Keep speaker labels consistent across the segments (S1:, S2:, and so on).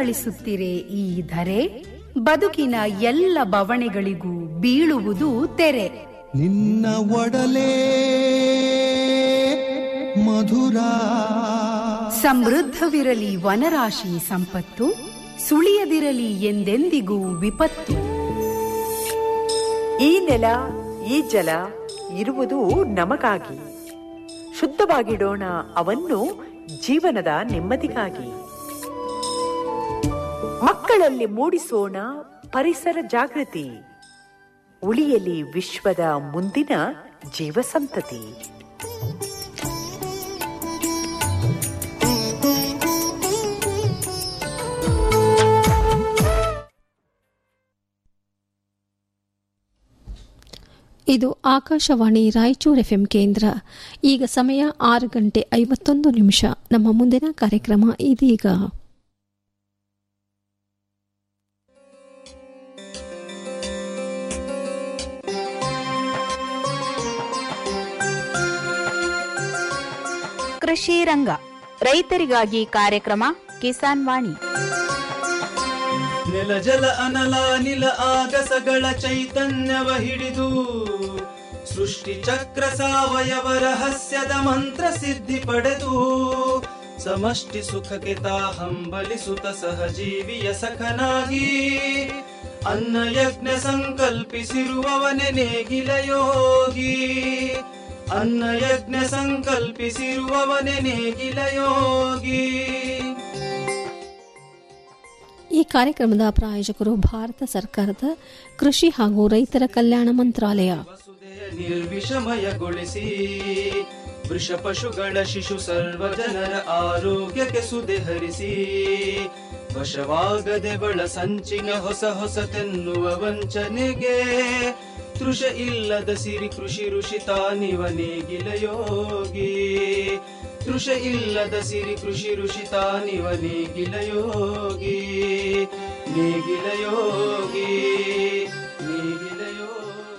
S1: ಅಲ್ಲಳಿಸುತ್ತಿರೆ ಈ ಧರೆ ಬದುಕಿನ ಎಲ್ಲ ಬವಣೆಗಳಿಗೂ ಬೀಳುವುದು ತೆರೆ
S2: ನಿನ್ನ ಒಡಲೇ ಮಧುರ
S1: ಸಮೃದ್ಧವಿರಲಿ ವನರಾಶಿ ಸಂಪತ್ತು ಸುಳಿಯದಿರಲಿ ಎಂದೆಂದಿಗೂ ವಿಪತ್ತು
S3: ಈ ನೆಲ ಈ ಜಲ ಇರುವುದು ನಮಗಾಗಿ ಶುದ್ಧವಾಗಿಡೋಣ ಅವನ್ನು ಜೀವನದ ನೆಮ್ಮದಿಗಾಗಿ ಮಕ್ಕಳಲ್ಲಿ ಮೂಡಿಸೋಣ ಪರಿಸರ ಜಾಗೃತಿ ಉಳಿಯಲಿ ವಿಶ್ವದ ಮುಂದಿನ ಜೀವ ಸಂತತಿ
S4: ಇದು ಆಕಾಶವಾಣಿ ರಾಯಚೂರು ಎಫ್ಎಂ ಕೇಂದ್ರ ಈಗ ಸಮಯ ಆರು ಗಂಟೆ ಐವತ್ತೊಂದು ನಿಮಿಷ ನಮ್ಮ ಮುಂದಿನ ಕಾರ್ಯಕ್ರಮ ಇದೀಗ
S5: ಕೃಷಿ ರಂಗ ರೈತರಿಗಾಗಿ ಕಾರ್ಯಕ್ರಮ ಕಿಸಾನ್ ವಾಣಿ
S6: ನೆಲ ಜಲ ಅನಲ ನಿಲ ಆಗಸಗಳ ಚೈತನ್ಯವ ಹಿಡಿದು ಸೃಷ್ಟಿ ಚಕ್ರ ಸಾವಯವ ರಹಸ್ಯದ ಮಂತ್ರ ಸಿದ್ಧಿ ಪಡೆದು ಸಮಷ್ಟಿ ಸುಖಕ್ಕೆ ತಾ ಹಂಬಲಿಸುತ್ತ ಸಹಜೀವಿಯ ಸಖನಾಗಿ ಅನ್ನ ಯಜ್ಞ ಸಂಕಲ್ಪಿಸಿರುವವನೆ ನೇಗಿಲ ಯೋಗಿ ಅನ್ನ ಯಜ್ಞ ಸಂಕಲ್ಪಿಸಿರುವವನೆ ನೇಗಿಲ ಯೋಗಿ
S4: ಈ ಕಾರ್ಯಕ್ರಮದ ಪ್ರಾಯೋಜಕರು ಭಾರತ ಸರ್ಕಾರದ ಕೃಷಿ ಹಾಗೂ ರೈತರ ಕಲ್ಯಾಣ ಮಂತ್ರಾಲಯ
S6: ವಸುದೆಯ ನಿರ್ವಿಷಮಯಗೊಳಿಸಿ ವೃಷ ಪಶುಗಳ ಶಿಶು ಸರ್ವ ಜನರ ಆರೋಗ್ಯಕ್ಕೆ ಸುದೆ ಹರಿಸಿ ವಶವಾಗದೆ ಬಳ ಸಂಚಿನ ಹೊಸ ಹೊಸತೆನ್ನುವ ವಂಚನೆಗೆ ತೃಷ ಇಲ್ಲದ ಸಿರಿ ಕೃಷಿ ಋಷಿ ತಾನಿವ ನೇಗಿಲ ಯೋಗಿ ತೃಷ ಇಲ್ಲದ ಸಿರಿ ಕೃಷಿ ಋಷಿ ತಾನಿವ ನೇಗಿಲ ಯೋಗಿ ನೇಗಿಲ ಯೋಗಿ ನೇಗಿಲ ಯೋಗಿ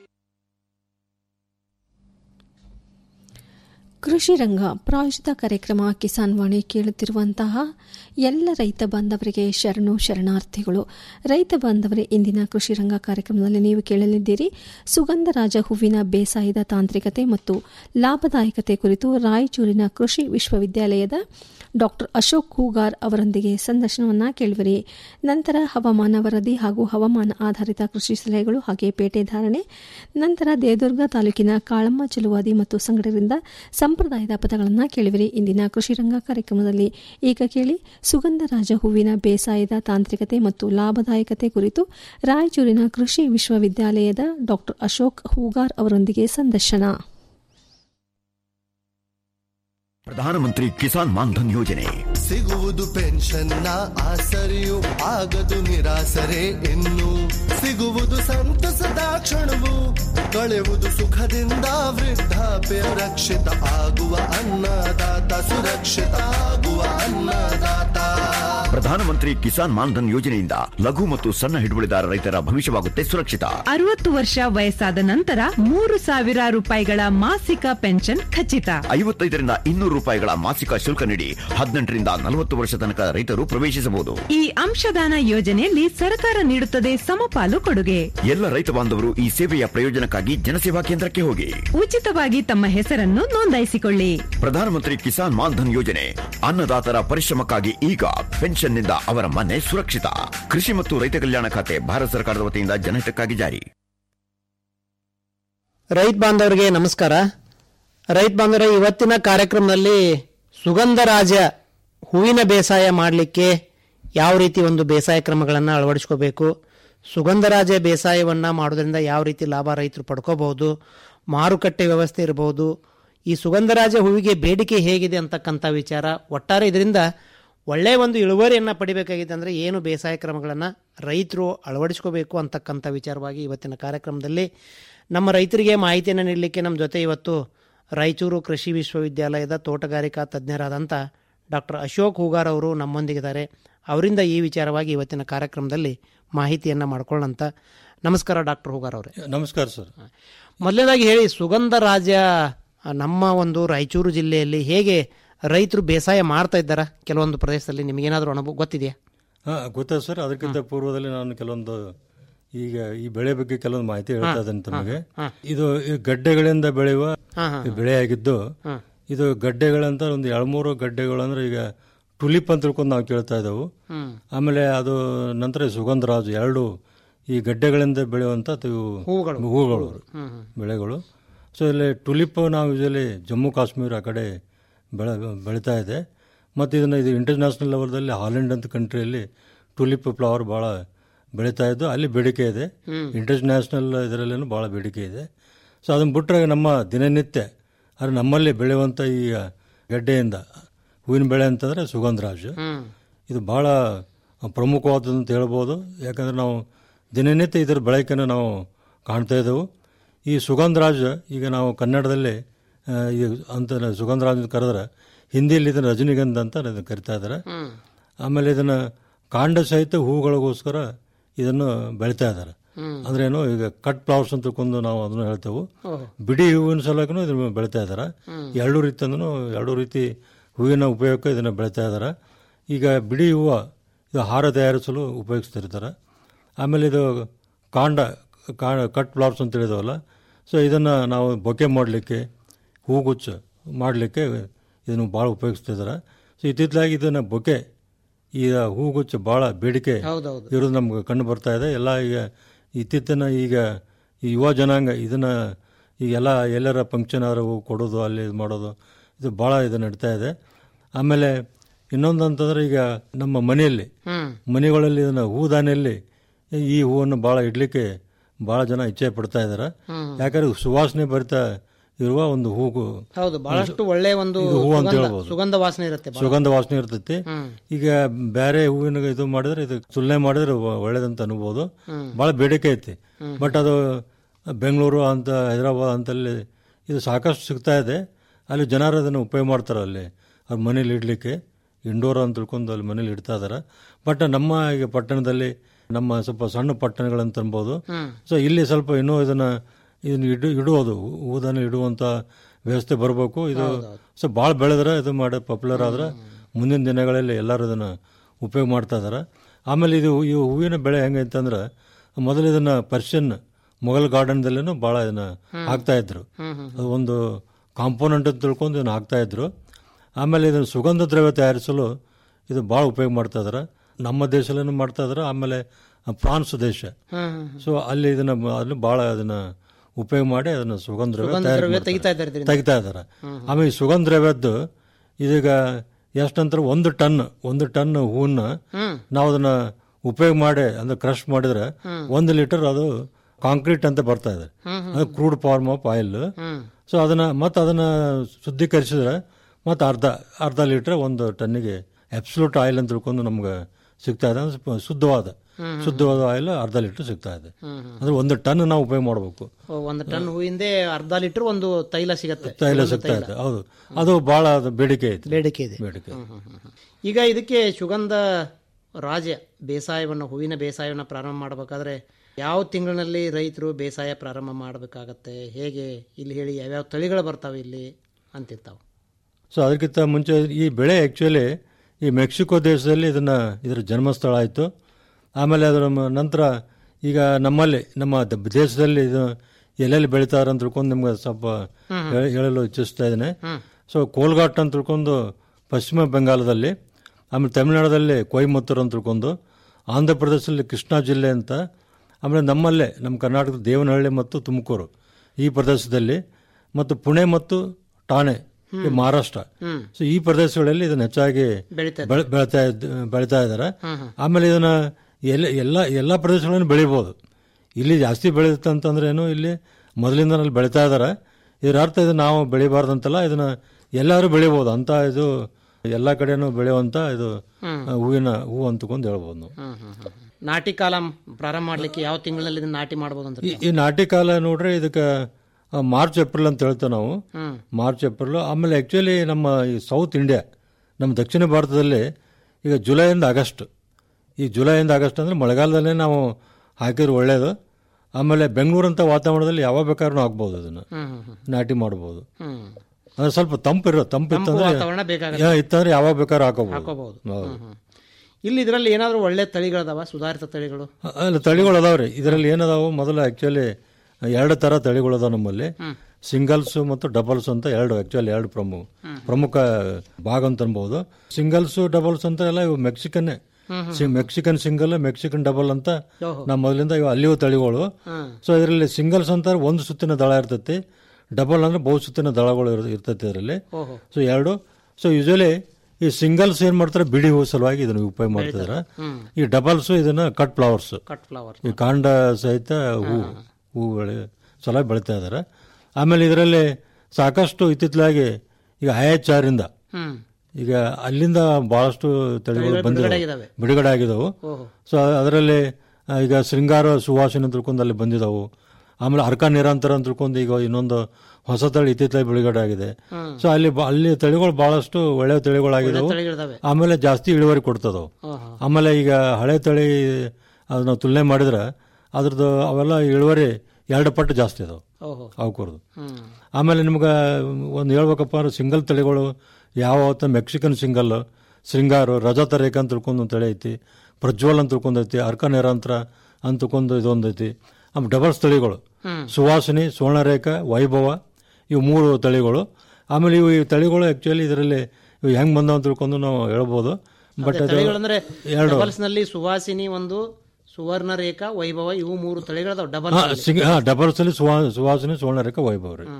S4: ಕೃಷಿ ರಂಗ ಪ್ರಾಯೋಜಿತ ಕಾರ್ಯಕ್ರಮ ಕಿಸಾನ್ ವಾಣಿ ಕೇಳುತ್ತಿರುವಂತಹ ಎಲ್ಲ ರೈತ ಬಾಂಧವರಿಗೆ ಶರಣು ಶರಣಾರ್ಥಿಗಳು ರೈತ ಬಾಂಧವರೇ ಇಂದಿನ ಕೃಷಿ ರಂಗ ಕಾರ್ಯಕ್ರಮದಲ್ಲಿ ನೀವು ಕೇಳಲಿದ್ದೀರಿ ಸುಗಂಧರಾಜ ಹೂವಿನ ಬೇಸಾಯದ ತಾಂತ್ರಿಕತೆ ಮತ್ತು ಲಾಭದಾಯಕತೆ ಕುರಿತು ರಾಯಚೂರಿನ ಕೃಷಿ ವಿಶ್ವವಿದ್ಯಾಲಯದ ಡಾ ಅಶೋಕ್ ಹೂಗಾರ್ ಅವರೊಂದಿಗೆ ಸಂದರ್ಶನವನ್ನ ಕೇಳುವಿರಿ ನಂತರ ಹವಾಮಾನ ವರದಿ ಹಾಗೂ ಹವಾಮಾನ ಆಧಾರಿತ ಕೃಷಿ ಸಲಹೆಗಳು ಹಾಗೆ ಪೇಟೆ ಧಾರಣೆ ನಂತರ ದೇವದುರ್ಗ ತಾಲೂಕಿನ ಕಾಳಮ್ಮ ಚೆಲುವಾದಿ ಮತ್ತು ಸಂಗಡರಿಂದ ಸಂಪ್ರದಾಯದ ಪದಗಳನ್ನು ಕೇಳುವಿರಿ ಇಂದಿನ ಕೃಷಿ ರಂಗ ಕಾರ್ಯಕ್ರಮದಲ್ಲಿ ಈಗ ಕೇಳಿ ಸುಗಂಧರಾಜ ಹೂವಿನ ಬೇಸಾಯದ ತಾಂತ್ರಿಕತೆ ಮತ್ತು ಲಾಭದಾಯಕತೆ ಕುರಿತು ರಾಯಚೂರಿನ ಕೃಷಿ ವಿಶ್ವವಿದ್ಯಾಲಯದ ಡಾ ಅಶೋಕ್ ಹೂಗಾರ್ ಅವರೊಂದಿಗೆ ಸಂದರ್ಶನ
S7: ಪ್ರಧಾನಮಂತ್ರಿ ಕಿಸಾನ್ ಮಾನ್ಧನ್ ಯೋಜನೆ
S2: ಸಿಗುವುದು ಪೆನ್ಷನ್ನ ಆಸರೆಯು ಆಗದು ನಿರಾಸರೆ ಇನ್ನು ಸಿಗುವುದು ಸಂತಸದ ಕ್ಷಣವು ಕಳೆಯುವುದು ಸುಖದಿಂದ ವೃದ್ಧಾಪ್ಯ ರಕ್ಷಿತ ಆಗುವ ಅನ್ನದಾತ ಸುರಕ್ಷಿತ ಆಗುವ ಅನ್ನದಾತ
S7: ಪ್ರಧಾನಮಂತ್ರಿ ಕಿಸಾನ್ ಮಾನ್ಧನ್ ಯೋಜನೆಯಿಂದ ಲಘು ಮತ್ತು ಸಣ್ಣ ಹಿಡುವಳಿದಾರ ರೈತರ ಭವಿಷ್ಯವಾಗುತ್ತೆ ಸುರಕ್ಷಿತ
S8: ಅರವತ್ತು ವರ್ಷ ವಯಸ್ಸಾದ ನಂತರ ಮೂರು ಸಾವಿರ ರೂಪಾಯಿಗಳ ಮಾಸಿಕ ಪೆನ್ಷನ್ ಖಚಿತ
S7: ಐವತ್ತೈದರಿಂದ ಇನ್ನೂರು ರೂಪಾಯಿಗಳ ಮಾಸಿಕ ಶುಲ್ಕ ನೀಡಿ ಹದಿನೆಂಟರಿಂದ ನಲವತ್ತು ವರ್ಷ ತನಕ ರೈತರು ಪ್ರವೇಶಿಸಬಹುದು
S8: ಈ ಅಂಶದಾನ ಯೋಜನೆಯಲ್ಲಿ ಸರ್ಕಾರ ನೀಡುತ್ತದೆ ಸಮಪಾಲು ಕೊಡುಗೆ
S7: ಎಲ್ಲ ರೈತ ಬಾಂಧವರು ಈ ಸೇವೆಯ ಪ್ರಯೋಜನಕ್ಕಾಗಿ ಜನಸೇವಾ ಕೇಂದ್ರಕ್ಕೆ ಹೋಗಿ
S8: ಉಚಿತವಾಗಿ ತಮ್ಮ ಹೆಸರನ್ನು ನೋಂದಾಯಿಸಿಕೊಳ್ಳಿ
S7: ಪ್ರಧಾನಮಂತ್ರಿ ಕಿಸಾನ್ ಮಾನ್ಧನ್ ಯೋಜನೆ ಅನ್ನದಾತರ ಪರಿಶ್ರಮಕ್ಕಾಗಿ ಈಗ ಪೆನ್ಷನ್ನಿಂದ ಅವರ ಮನೆ ಸುರಕ್ಷಿತ ಕೃಷಿ ಮತ್ತು ರೈತ ಕಲ್ಯಾಣ ಖಾತೆ ಭಾರತ ಸರ್ಕಾರದ ವತಿಯಿಂದ ಜನಹಿತಕ್ಕಾಗಿ ಜಾರಿ
S9: ರೈತ ಬಾಂಧವರಿಗೆ ನಮಸ್ಕಾರ ರೈತ ಬಾಂಧವರ ಇವತ್ತಿನ ಕಾರ್ಯಕ್ರಮದಲ್ಲಿ ಸುಗಂಧರಾಜ ಹೂವಿನ ಬೇಸಾಯ ಮಾಡಲಿಕ್ಕೆ ಯಾವ ರೀತಿ ಒಂದು ಬೇಸಾಯ ಕ್ರಮಗಳನ್ನು ಅಳವಡಿಸ್ಕೋಬೇಕು ಸುಗಂಧರಾಜ ಬೇಸಾಯವನ್ನು ಮಾಡೋದ್ರಿಂದ ಯಾವ ರೀತಿ ಲಾಭ ರೈತರು ಪಡ್ಕೋಬಹುದು ಮಾರುಕಟ್ಟೆ ವ್ಯವಸ್ಥೆ ಇರಬಹುದು ಈ ಸುಗಂಧರಾಜ ಹೂವಿಗೆ ಬೇಡಿಕೆ ಹೇಗಿದೆ ಅಂತಕ್ಕಂಥ ವಿಚಾರ ಒಟ್ಟಾರೆ ಇದರಿಂದ ಒಳ್ಳೆಯ ಒಂದು ಇಳುವರಿಯನ್ನು ಪಡಿಬೇಕಾಗಿದೆ ಅಂದರೆ ಏನು ಬೇಸಾಯ ಕ್ರಮಗಳನ್ನು ರೈತರು ಅಳವಡಿಸ್ಕೋಬೇಕು ಅಂತಕ್ಕಂಥ ವಿಚಾರವಾಗಿ ಇವತ್ತಿನ ಕಾರ್ಯಕ್ರಮದಲ್ಲಿ ನಮ್ಮ ರೈತರಿಗೆ ಮಾಹಿತಿಯನ್ನು ನೀಡಲಿಕ್ಕೆ ನಮ್ಮ ಜೊತೆ ಇವತ್ತು ರಾಯಚೂರು ಕೃಷಿ ವಿಶ್ವವಿದ್ಯಾಲಯದ ತೋಟಗಾರಿಕಾ ತಜ್ಞರಾದಂಥ ಡಾಕ್ಟರ್ ಅಶೋಕ್ ಹೂಗಾರ್ ಅವರು ನಮ್ಮೊಂದಿಗಿದ್ದಾರೆ ಅವರಿಂದ ಈ ವಿಚಾರವಾಗಿ ಇವತ್ತಿನ ಕಾರ್ಯಕ್ರಮದಲ್ಲಿ ಮಾಹಿತಿಯನ್ನು ಮಾಡ್ಕೊಳ್ಳೋಂಥ ನಮಸ್ಕಾರ ಡಾಕ್ಟರ್ ಹೂಗಾರ್ ಅವರೇ
S10: ನಮಸ್ಕಾರ ಸರ್
S9: ಮೊದಲನೇದಾಗಿ ಹೇಳಿ ಸುಗಂಧ ರಾಜ ನಮ್ಮ ಒಂದು ರಾಯಚೂರು ಜಿಲ್ಲೆಯಲ್ಲಿ ಹೇಗೆ ರೈತರು ಬೇಸಾಯ ಮಾಡ್ತಾ ಇದ್ದಾರಾ ಕೆಲವೊಂದು ಪ್ರದೇಶದಲ್ಲಿ ನಿಮಗೇನಾದರೂ ಅನುಭವ ಗೊತ್ತಿದೆಯಾ
S10: ಹಾ ಗೊತ್ತಾ ಸರ್ ಅದಕ್ಕಿಂತ ಪೂರ್ವದಲ್ಲಿ ನಾನು ಕೆಲವೊಂದು ಈಗ ಈ ಬೆಳೆ ಬಗ್ಗೆ ಕೆಲವೊಂದು ಮಾಹಿತಿ ಹೇಳ್ತಾ ಇದ್ದೇನೆ ತಮಗೆ ಇದು ಈ ಗಡ್ಡೆಗಳಿಂದ ಬೆಳೆಯುವ ಈ ಬೆಳೆಯಾಗಿದ್ದು ಇದು ಗಡ್ಡೆಗಳಂತ ಒಂದು ಎರಡ್ಮೂರು ಗಡ್ಡೆಗಳು ಅಂದ್ರೆ ಈಗ ಟುಲಿಪ್ ಅಂತ ತಿಳ್ಕೊಂಡು ನಾವು ಕೇಳ್ತಾ ಇದ್ದೆವು ಆಮೇಲೆ ಅದು ನಂತರ ಸುಗಂಧರಾಜು ಎರಡು ಈ ಗಡ್ಡೆಗಳಿಂದ ಬೆಳೆಯುವಂತ ಇವು ಹೂಗಳು ಬೆಳೆಗಳು ಸೊ ಇಲ್ಲಿ ಟುಲಿಪ್ ನಾವು ಯೂಶಲಿ ಜಮ್ಮು ಕಾಶ್ಮೀರ ಆ ಕಡೆ ಬೆಳೆ ಬೆಳೀತಾ ಇದೆ ಮತ್ತು ಇದನ್ನು ಇದು ಇಂಟರ್ನ್ಯಾಷನಲ್ ಲೆವೆಲ್ದಲ್ಲಿ ಹಾಲೆಂಡ್ ಅಂತ ಕಂಟ್ರಿಯಲ್ಲಿ ಟುಲಿಪ್ ಫ್ಲವರ್ ಭಾಳ ಬೆಳೀತಾ ಇದ್ದು ಅಲ್ಲಿ ಬೇಡಿಕೆ ಇದೆ ಇಂಟರ್ನ್ಯಾಷನಲ್ ಇದರಲ್ಲೂ ಭಾಳ ಬೇಡಿಕೆ ಇದೆ ಸೊ ಅದನ್ನು ಬಿಟ್ಟರೆ ನಮ್ಮ ದಿನನಿತ್ಯ ಆದರೆ ನಮ್ಮಲ್ಲಿ ಬೆಳೆಯುವಂಥ ಈ ಗಡ್ಡೆಯಿಂದ ಹೂವಿನ ಬೆಳೆ ಅಂತಂದರೆ ಸುಗಂಧರಾಜ್ ಇದು ಭಾಳ ಪ್ರಮುಖವಾದದ್ದು ಅಂತ ಹೇಳ್ಬೋದು ಯಾಕಂದರೆ ನಾವು ದಿನನಿತ್ಯ ಇದರ ಬಳಕೆಯನ್ನು ನಾವು ಕಾಣ್ತಾ ಇದ್ದೆವು ಈ ಸುಗಂಧರಾಜ್ ಈಗ ನಾವು ಕನ್ನಡದಲ್ಲಿ ಆ, ಈ ಅಂತ ಸುಗಂಧರಾಜ್ ಅಂತ ಕರೆದ್ರೆ ಹಿಂದಿಯಲ್ಲಿ ಇದನ್ನು ರಜನಿಗಂಧ ಅಂತ ಇದನ್ನ ಕರಿತಾ ಇದ್ದಾರೆ ಆಮೇಲೆ ಇದನ್ನು ಕಾಂಡ ಸಹಿತ ಹೂಗಳಿಗೋಸ್ಕರ ಇದನ್ನು ಬೆಳಿತಾ ಇದ್ದಾರೆ ಅಂದ್ರೆ ಏನು ಈಗ ಕಟ್ ಫ್ಲವರ್ಸ್ ಅಂತ ತಿಳ್ಕೊಂಡು ನಾವು ಅದನ್ನು ಹೇಳ್ತೇವೆ ಬಿಡಿ ಹೂವಿನ ಸಲಕನು ಇದನ್ನು ಬೆಳಿತಾ ಇದ್ದಾರೆ ಎರಡು ರೀತಿ ಅಂದ್ರೂ ಎರಡು ರೀತಿ ಹೂವಿನ ಉಪಯೋಗಕ್ಕೆ ಇದನ್ನು ಬೆಳಿತಾ ಇದ್ದಾರೆ ಈಗ ಬಿಡಿ ಹೂವು ಇದು ಹಾರ ತಯಾರಿಸಲು ಉಪಯೋಗಿಸ್ತಿರ್ತಾರೆ ಆಮೇಲೆ ಇದು ಕಾಂಡ ಕಾಂಡ ಕಟ್ ಫ್ಲವರ್ಸ್ ಅಂತ ಹೇಳಿದವಲ್ಲ ಸೊ ಇದನ್ನು ನಾವು ಬೊಕೆ ಮಾಡಲಿಕ್ಕೆ ಹೂಗುಚ್ಚ ಮಾಡಲಿಕ್ಕೆ ಇದನ್ನು ಭಾಳ ಉಪಯೋಗಿಸ್ತಿದ್ದಾರೆ ಸೊ ಇತ್ತಿತ್ತಲಾಗಿ ಇದನ್ನು ಬೊಕೆ ಈಗ ಹೂಗುಚ್ಚ ಭಾಳ ಬೇಡಿಕೆ
S9: ಹೌದೌದು.
S10: ಇರೋದು ನಮ್ಗೆ ಕಂಡು ಬರ್ತಾ ಇದೆ ಎಲ್ಲ ಈಗ ಇತ್ತೀಚಿನ ಈಗ ಈ ಯುವ ಜನಾಂಗ ಇದನ್ನ ಈಗೆಲ್ಲ ಎಲ್ಲರ ಫಂಕ್ಷನ್ ಆದ್ರೆ ಹೋಗಿ ಕೊಡೋದು ಅಲ್ಲಿ ಇದು ಮಾಡೋದು ಇದು ಭಾಳ ಇದು ನಡೀತಾ ಇದೆ ಆಮೇಲೆ ಇನ್ನೊಂದು ಅಂತಂದ್ರೆ ಈಗ ನಮ್ಮ ಮನೆಯಲ್ಲಿ ಮನೆಗಳಲ್ಲಿ ಇದನ್ನ ಹೂದಾನಿಯಲ್ಲಿ ಈ ಹೂವನ್ನು ಭಾಳ ಇಡ್ಲಿಕ್ಕೆ ಭಾಳ ಜನ ಇಚ್ಛೆ ಪಡ್ತಾ ಇದ್ದಾರೆ ಯಾಕಂದ್ರೆ ಸುವಾಸನೆ ಭರಿತ ಇರುವ ಒಂದು ಹೂಗು
S9: ಹೌದು ಬಹಳಷ್ಟು ಒಳ್ಳೆ ಒಂದು
S10: ಇದು ಹೂ ಅಂತ
S9: ಸುಗಂಧ-
S10: ಹೇಳ್ಬೋದು.
S9: ಸುಗಂಧ ವಾಸನೆ ಇರುತ್ತೆ ಬಹಳ.
S10: ಸುಗಂಧ ವಾಸನೆ ಇರ್ತೈತಿ ಈಗ ಬೇರೆ ಹೂವಿನ ಇದು ಮಾಡಿದ್ರೆ ಇದು ತುಲನೆ ಮಾಡಿದ್ರೆ ಒ- ಒಳ್ಳೇದಂತ ಅನ್ಬೋದು ಬಹಳ ಬೇಡಿಕೆ ಐತಿ ಬಟ್ ಅದು ಬೆಂಗಳೂರು ಅಂತ ಹೈದರಾಬಾದ್ ಅಂತಲ್ಲಿ ಇದು ಸಾಕಷ್ಟು ಸಿಗ್ತಾ ಇದೆ ಅಲ್ಲಿ ಜನರು ಅದನ್ನು ಉಪಯೋಗ ಮಾಡ್ತಾರೆ ಅಲ್ಲಿ ಅವ್ರ ಮನೇಲಿ ಇಡ್ಲಿಕ್ಕೆ ಇಂಡೋರ್ ಅಂತ ತಿಳ್ಕೊಂಡು ಅಲ್ಲಿ ಮನೇಲಿ ಇಡ್ತಾ ಇದಾರೆ ಬಟ್ ನಮ್ಮ ಈಗ ಪಟ್ಟಣದಲ್ಲಿ ನಮ್ಮ ಸ್ವಲ್ಪ ಸಣ್ಣ ಪಟ್ಟಣಗಳಂತ ಅನ್ಬೋದು ಸೊ ಇಲ್ಲಿ ಸ್ವಲ್ಪ ಇನ್ನೂ ಇದನ್ನ ಇದನ್ನ ಇಡು ಇಡುವುದು ಊದನ ಇಡುವಂತ ವ್ಯವಸ್ಥೆ ಬರಬೇಕು ಇದು ಸೊ ಭಾಳ ಬೆಳೆದ್ರೆ ಇದು ಮಾಡಿ ಪಾಪ್ಯುಲರ್ ಆದ್ರೆ ಮುಂದಿನ ದಿನಗಳಲ್ಲಿ ಎಲ್ಲರೂ ಇದನ್ನ ಉಪಯೋಗ ಮಾಡ್ತಾ ಇದಾರೆ ಆಮೇಲೆ ಇದು ಈ ಹೂವಿನ ಬೆಳೆ ಹೆಂಗೈತಂದ್ರೆ ಮೊದಲು ಇದನ್ನ ಪರ್ಷಿಯನ್ ಮೊಘಲ್ ಗಾರ್ಡನ್ದಲ್ಲೂ ಭಾಳ ಇದನ್ನ ಹಾಕ್ತಾ ಇದ್ರು ಅದು ಒಂದು ಕಾಂಪೋನೆಂಟ್ ಅಂತ ತಿಳ್ಕೊಂಡು ಇದನ್ನ ಹಾಕ್ತಾ ಇದ್ರು ಆಮೇಲೆ ಇದನ್ನು ಸುಗಂಧ ದ್ರವ್ಯ ತಯಾರಿಸಲು ಇದು ಭಾಳ ಉಪಯೋಗ ಮಾಡ್ತಾ ಇದಾರೆ ನಮ್ಮ ದೇಶದಲ್ಲೂ ಮಾಡ್ತಾ ಇದಾರೆ ಆಮೇಲೆ ಫ್ರಾನ್ಸ್ ದೇಶ ಸೊ ಅಲ್ಲಿ ಇದನ್ನ ಅಲ್ಲಿ ಭಾಳ ಅದನ್ನ ಉಪಯೋಗ ಮಾಡಿ ಅದನ್ನ ಸುಗಂಧ ದ್ರವ್ಯ
S9: ಸುಗಂಧ
S10: ತಯಾರು
S9: ದ್ರವ್ಯ
S10: ಮಾಡ್ತಾರೆ.
S9: ತೆಗಿತಾ ಇದ್ದಾರೆ ಇದರಿಂದ.
S10: ತೆಗಿತಾ ಇದ್ದಾರೆ ಆಮೇಲೆ ಈ ಸುಗಂಧ ದ್ರವ್ಯದ್ದು ಇದೀಗ ಎಷ್ಟಂತಾರೆ ಒಂದು ಟನ್ ಒಂದು ಟನ್ ಹೂವನ್ನ ನಾವು ಅದನ್ನ ಉಪಯೋಗ ಮಾಡಿ ಅಂದ್ರೆ ಕ್ರಶ್ ಮಾಡಿದ್ರೆ ಒಂದು ಲೀಟರ್ ಅದು ಕಾಂಕ್ರೀಟ್ ಅಂತ ಬರ್ತಾ ಇದೆ ಅದು crude form of oil so ಅದನ್ನ ಮತ್ತೆ ಅದನ್ನ ಶುದ್ಧೀಕರಿಸಿದ್ರೆ ಮತ್ತೆ ಅರ್ಧ ಅರ್ಧ ಲೀಟರ್ ಒಂದು ಟನ್ನಿಗೆ ಅಬ್ಸಲ್ಯೂಟ್ ಆಯಿಲ್ ಅಂತ ತಿಳ್ಕೊಂಡು ನಮ್ಗೆ ಸಿಗ್ತಾ ಇದೆ ಅಂದ್ರೆ ಸ್ವಲ್ಪ ಶುದ್ಧವಾದ ಶುದ್ಧವಾದ ಆಯಿಲ್ ಅರ್ಧ ಲೀಟರ್ ಸಿಗ್ತಾ ಇದೆ ಅಂದ್ರೆ ಒಂದು ಟನ್ ನಾವು ಉಪಯೋಗ ಮಾಡಬೇಕು
S9: ಓ, ಒಂದು ಟನ್ ಹೂವಿಂದೆ ಅರ್ಧ ಲೀಟರ್ ಒಂದು ತೈಲ ಸಿಗತ್ತೆ
S10: ತೈಲ
S9: ಸುಗಂಧ
S10: ಸಿಗ್ತಾ ಇದೆ ಹೌದು ಅದು ಬಹಳ ಅದು ಬೇಡಿಕೆ ಐತಿ
S9: ಬೇಡಿಕೆ ಇದೆ
S10: ಬೇಡಿಕೆ
S9: ಈಗ ಇದಕ್ಕೆ ಸುಗಂಧ ರಾಜ ಬೇಸಾಯವನ್ನು ಹೂವಿನ ಬೇಸಾಯವನ್ನು ಪ್ರಾರಂಭ ಮಾಡಬೇಕಾದ್ರೆ ಯಾವ ತಿಂಗಳಿನಲ್ಲಿ ರೈತರು ಬೇಸಾಯ ಪ್ರಾರಂಭ ಮಾಡಬೇಕಾಗತ್ತೆ ಹೇಗೆ ಇಲ್ಲಿ ಹೇಳಿ ಯಾವ್ಯಾವ ತಳಿಗಳು ಬರ್ತಾವೆ ಇಲ್ಲಿ ಅಂತಿರ್ತಾವೆ
S10: ಸೊ ಅದಕ್ಕಿಂತ ಮುಂಚೆ ಈ ಬೆಳೆ ಆ್ಯಕ್ಚುಲಿ ಈ ಮೆಕ್ಸಿಕೋ ದೇಶದಲ್ಲಿ ಇದನ್ನ ಇದರ ಜನ್ಮಸ್ಥಳ ಆಯಿತು ಆಮೇಲೆ ಅದರ ಮ- ನಂತರ ಈಗ ನಮ್ಮಲ್ಲಿ ನಮ್ಮ ದ- ದೇಶದಲ್ಲಿ ಇದು ಎಲ್ಲೆಲ್ಲಿ ಬೆಳೀತಾರೆ ಅಂತ ತಿಳ್ಕೊಂಡು ನಿಮ್ಗೆ ಸ್ವಲ್ಪ ಹೇಳ- ಹೇಳಲು ಇಚ್ಛಿಸ್ತಾ ಇದ್ದೇನೆ ಸೊ ಕೋಲ್ಘಾಟ್ ಅಂತ ತಿಳ್ಕೊಂಡು ಪಶ್ಚಿಮ ಬೆಂಗಾಲದಲ್ಲಿ ಆಮೇಲೆ ತಮಿಳುನಾಡಲ್ಲಿ ಕೊಯಮತ್ತೂರು ಅಂತ ತಿಳ್ಕೊಂಡು ಆಂಧ್ರ ಪ್ರದೇಶದಲ್ಲಿ ಕೃಷ್ಣಾ ಜಿಲ್ಲೆ ಅಂತ ಆಮೇಲೆ ನಮ್ಮಲ್ಲೇ ನಮ್ಮ ಕರ್ನಾಟಕದ ದೇವನಹಳ್ಳಿ ಮತ್ತು ತುಮಕೂರು ಈ ಪ್ರದೇಶದಲ್ಲಿ ಮತ್ತು ಪುಣೆ ಮತ್ತು ಠಾಣೆ ಈ ಮಹಾರಾಷ್ಟ್ರ ಸೊ ಈ ಪ್ರದೇಶಗಳಲ್ಲಿ ಇದನ್ನ ಹೆಚ್ಚಾಗಿ
S9: ಬೆಳೀತಾ
S10: ಬೆಳೆ- ಬೆಳಿತಾ ಇದ್ದ- ಬೆಳಿತಾ ಇದ್ದಾರೆ ಆಮೇಲೆ ಇದನ್ನ ಎಲ್ಲ ಎಲ್ಲ ಎಲ್ಲ ಪ್ರದೇಶಗಳನ್ನು ಬೆಳಿಬೋದು ಇಲ್ಲಿ ಜಾಸ್ತಿ ಬೆಳೆಯುತ್ತೆ ಅಂತಂದ್ರೆ ಏನು ಇಲ್ಲಿ ಮೊದಲಿಂದ ಅಲ್ಲಿ ಬೆಳಿತಾ ಇದ್ದಾರೆ ಇದರ ಅರ್ಥ ಇದು ನಾವು ಬೆಳಿಬಾರ್ದಂತಲ್ಲ ಇದನ್ನ ಎಲ್ಲರೂ ಬೆಳಿಬೋದು ಅಂತ ಇದು ಎಲ್ಲ ಕಡೆನೂ ಬೆಳೆಯುವಂತ ಇದು ಆ, ಹೂವಿನ ಹೂ ಅಂತಕೊಂಡು ಹೇಳ್ಬೋದು ನಾವು
S9: ನಾಟಿ ಕಾಲ ಪ್ರಾರಂಭ ಮಾಡ್ಲಿಕ್ಕೆ ಯಾವ ತಿಂಗಳಲ್ಲಿ ಇದನ್ನ ನಾಟಿ ಮಾಡ್ಬೋದು ಅಂತ
S10: ಈ- ಈ ನಾಟಿ ಕಾಲ ನೋಡ್ರಿ ಇದಕ್ಕೆ ಆ, ಮಾರ್ಚ್ ಏಪ್ರಿಲ್ ಅಂತ ಹೇಳ್ತೇವೆ ನಾವು ಮಾರ್ಚ್ ಏಪ್ರಿಲ್ ಆಮೇಲೆ ಆ್ಯಕ್ಚುಲಿ ನಮ್ಮ ಈ ಸೌತ್ ಇಂಡಿಯಾ ನಮ್ಮ ದಕ್ಷಿಣ ಭಾರತದಲ್ಲಿ ಈಗ ಜುಲೈಯಿಂದ ಆಗಸ್ಟ್ ಈ ಜುಲೈಯಿಂದ ಆಗಸ್ಟ್ ಅಂದರೆ ಮಳೆಗಾಲದಲ್ಲೇ ನಾವು ಹಾಕಿದ್ರೆ ಒಳ್ಳೆಯದು ಆಮೇಲೆ ಬೆಂಗಳೂರಂಥ ವಾತಾವರಣದಲ್ಲಿ ಯಾವಾಗ ಬೇಕಾದ್ರೂ ಹಾಕ್ಬೋದು ಅದನ್ನು ನಾಟಿ ಮಾಡ್ಬೋದು ಅದು ಸ್ವಲ್ಪ ತಂಪು ಇರೋ ತಂಪು ಇತ್ತಂದ್ರೆ
S9: ವಾತಾವರಣ ಬೇಕಾಗತ್ತೆ.
S10: ಯಾ- ಇತ್ತಂದ್ರೆ ಯಾವಾಗ ಬೇಕಾದ್ರೂ ಹಾಕೋಬಹುದು
S9: ಹಾಕೋಬಹುದು
S10: ಹೌದು
S9: ಇಲ್ಲಿ ಇದರಲ್ಲಿ ಏನಾದರೂ ಒಳ್ಳೆ ತಳಿಗಳದಾವ ಸುಧಾರಿತ ತಳಿಗಳು
S10: ಅಲ್ಲ ತಳಿಗಳು ಅದಾವ್ರಿ ಇದರಲ್ಲಿ ಏನದಾವು ಮೊದಲು ಆಕ್ಚುಲಿ ಎರಡು ತರ ತಳಿಗಳು ಅದಾವ ನಮ್ಮಲ್ಲಿ ಸಿಂಗಲ್ಸ್ ಮತ್ತು ಡಬಲ್ಸ್ ಅಂತ ಎರಡು ಆಕ್ಚುಲಿ ಎರಡು ಪ್ರಮುಖ ಪ್ರಮುಖ ಭಾಗ ಅಂತ ಅನ್ಬಹುದು ಸಿಂಗಲ್ಸ್ ಡಬಲ್ಸ್ ಅಂತ ಎಲ್ಲ ಇವು Mexican Mexican single Mexican double ಅಂತ ನಮ್ಮ ಮೊದಲಿಂದ ಇವು ಅಲ್ಲಿಯೂ ತಳಿಗಳು ಸೊ ಇದರಲ್ಲಿ ಸಿಂಗಲ್ಸ್ ಅಂತ ಒಂದು ಸುತ್ತಿನ ದಳ ಇರ್ತೈತಿ ಡಬಲ್ ಅಂದ್ರೆ ಬಹು ಸುತ್ತಿನ ದಳಗಳು ಇರ್- ಇರ್ತೈತಿ ಇದರಲ್ಲಿ
S9: ಓಹೋ.
S10: ಸೊ ಎರಡು ಸೊ ಯೂಶಲಿ ಈ ಸಿಂಗಲ್ಸ್ ಏನ್ ಮಾಡ್ತಾರೆ ಬಿಡಿ ಹೂ ಸಲುವಾಗಿ ಇದನ್ನ ಉಪಯೋಗ ಮಾಡ್ತಿದಾರೆ ಈ ಡಬಲ್ಸ್ ಇದನ್ನ ಕಟ್ ಫ್ಲವರ್ಸ್
S9: ಕಟ್ ಫ್ಲವರ್
S10: ಈ ಕಾಂಡ ಸಹಿತ ಹೂ ಹೂ ಬೆಳೆ ಸಲ ಬೆಳಿತಾ ಇದಾರೆ ಆಮೇಲೆ ಇದರಲ್ಲಿ ಸಾಕಷ್ಟು ಇತ್ತಿತ್ತಲಾಗಿ ಈಗ ಐ ಎಚ್ ಆರ್ ಇಂದ
S9: ಹ್ಮ್
S10: ಈಗ ಅಲ್ಲಿಂದ ಬಹಳಷ್ಟು ತಳಿಗಳು
S9: ಬಿಡುಗಡೆ
S10: ಬಂದಿದ್ದಾವೆ
S9: ಆಗಿದಾವೆ.
S10: ಬಿಡುಗಡೆ ಆಗಿದಾವು
S9: ಓಹೋ.
S10: ಸೊ ಅದರಲ್ಲಿ ಆ, ಈಗ ಶೃಂಗಾರ ಸುವಾಸನೆ ಅಂತ ತಿಳ್ಕೊಂಡು ಅಲ್ಲಿ ಬಂದಿದಾವು ಆಮೇಲೆ ಅರ್ಕ ನಿರಂತರ ಅಂತ ತಿಳ್ಕೊಂಡು ಈಗ ಇನ್ನೊಂದು ಹೊಸ ತಳಿ ಇತ್ತಿತ್ತಲಾಗಿ ಬಿಡುಗಡೆ ಆಗಿದೆ ಸೊ ಅಲ್ಲಿ ಬ- ಅಲ್ಲಿ ತಳಿಗಳು ಬಹಳಷ್ಟು ಒಳ್ಳೆ ತಳಿಗಳಾಗಿದಾವು
S9: ತಳಿಗಳಿದಾವೆ
S10: ಆಮೇಲೆ ಜಾಸ್ತಿ ಇಳುವರಿ ಕೊಡ್ತದವು
S9: ಓಹೋ.
S10: ಆಮೇಲೆ ಈಗ ಹಳೆ ತಳಿ ಅದು ನಾವು ತುಲನೆ ಮಾಡಿದ್ರೆ ಅದ್ರದ್ದು ಅವೆಲ್ಲ ಇಳುವರಿ ಎರಡು ಪಟ್ಟು ಜಾಸ್ತಿ ಅದಾವೆ
S9: ಓಹೋ
S10: ಅವಕೂರ್ದು
S9: ಹ್ಮ್
S10: ಆಮೇಲೆ ನಿಮ್ಗೆ ಒಂದು ಹೇಳ್ಬೇಕಪ್ಪ ಅಂದ್ರೆ ಸಿಂಗಲ್ ತಳಿಗಳು ಯಾವ ಅವತ್ತ ಮೆಕ್ಸಿಕನ್ ಸಿಂಗಲ್ ಶೃಂಗಾರು ರಜತ ರೇಖಾ ಅಂತ ತಿಳ್ಕೊಂಡು ಒಂದು ತಳಿ ಐತಿ ಪ್ರಜ್ವಲ್ ಅಂತ ತಿಳ್ಕೊಂಡೈತಿ ಅರ್ಕ ನಿರಂತರ ಅಂತ ತಿಳ್ಕೊಂಡು ಇದೊಂದು ಐತಿ ಆಮೇಲೆ ಡಬಲ್ಸ್ ತಳಿಗಳು ಸುವಾಸಿನಿ ಸುವರ್ಣರೇಖಾ ವೈಭವ ಇವು ಮೂರು ತಳಿಗಳು ಆಮೇಲೆ ಇವು ಈ ತಳಿಗಳು ಆಕ್ಚುಲಿ ಇದರಲ್ಲಿ ಇವು ಹೆಂಗ್ ಬಂದಾವ ಅಂತ ತಿಳ್ಕೊಂಡು ನಾವು ಹೇಳ್ಬೋದು ಬಟ್ ಅದು
S9: ತಳಿಗಳಂದ್ರೆ
S10: ಎರಡು
S9: ಡಬಲ್ಸ್ ನಲ್ಲಿ ಸುವಾಸಿನಿ ಒಂದು ಸುವರ್ಣ ರೇಖಾ ವೈಭವ ಇವು ಮೂರು ತಳಿಗಳದಾವ ಡಬಲ್
S10: ಹಾ, ಸಿಂಗ್- ಹಾ, ಡಬಲ್ಸ್ ಅಲ್ಲಿ ಸುವಾ ಸುವಾಸಿನಿ ಸುವರ್ಣರೇಖಾ ವೈಭವ ರೀ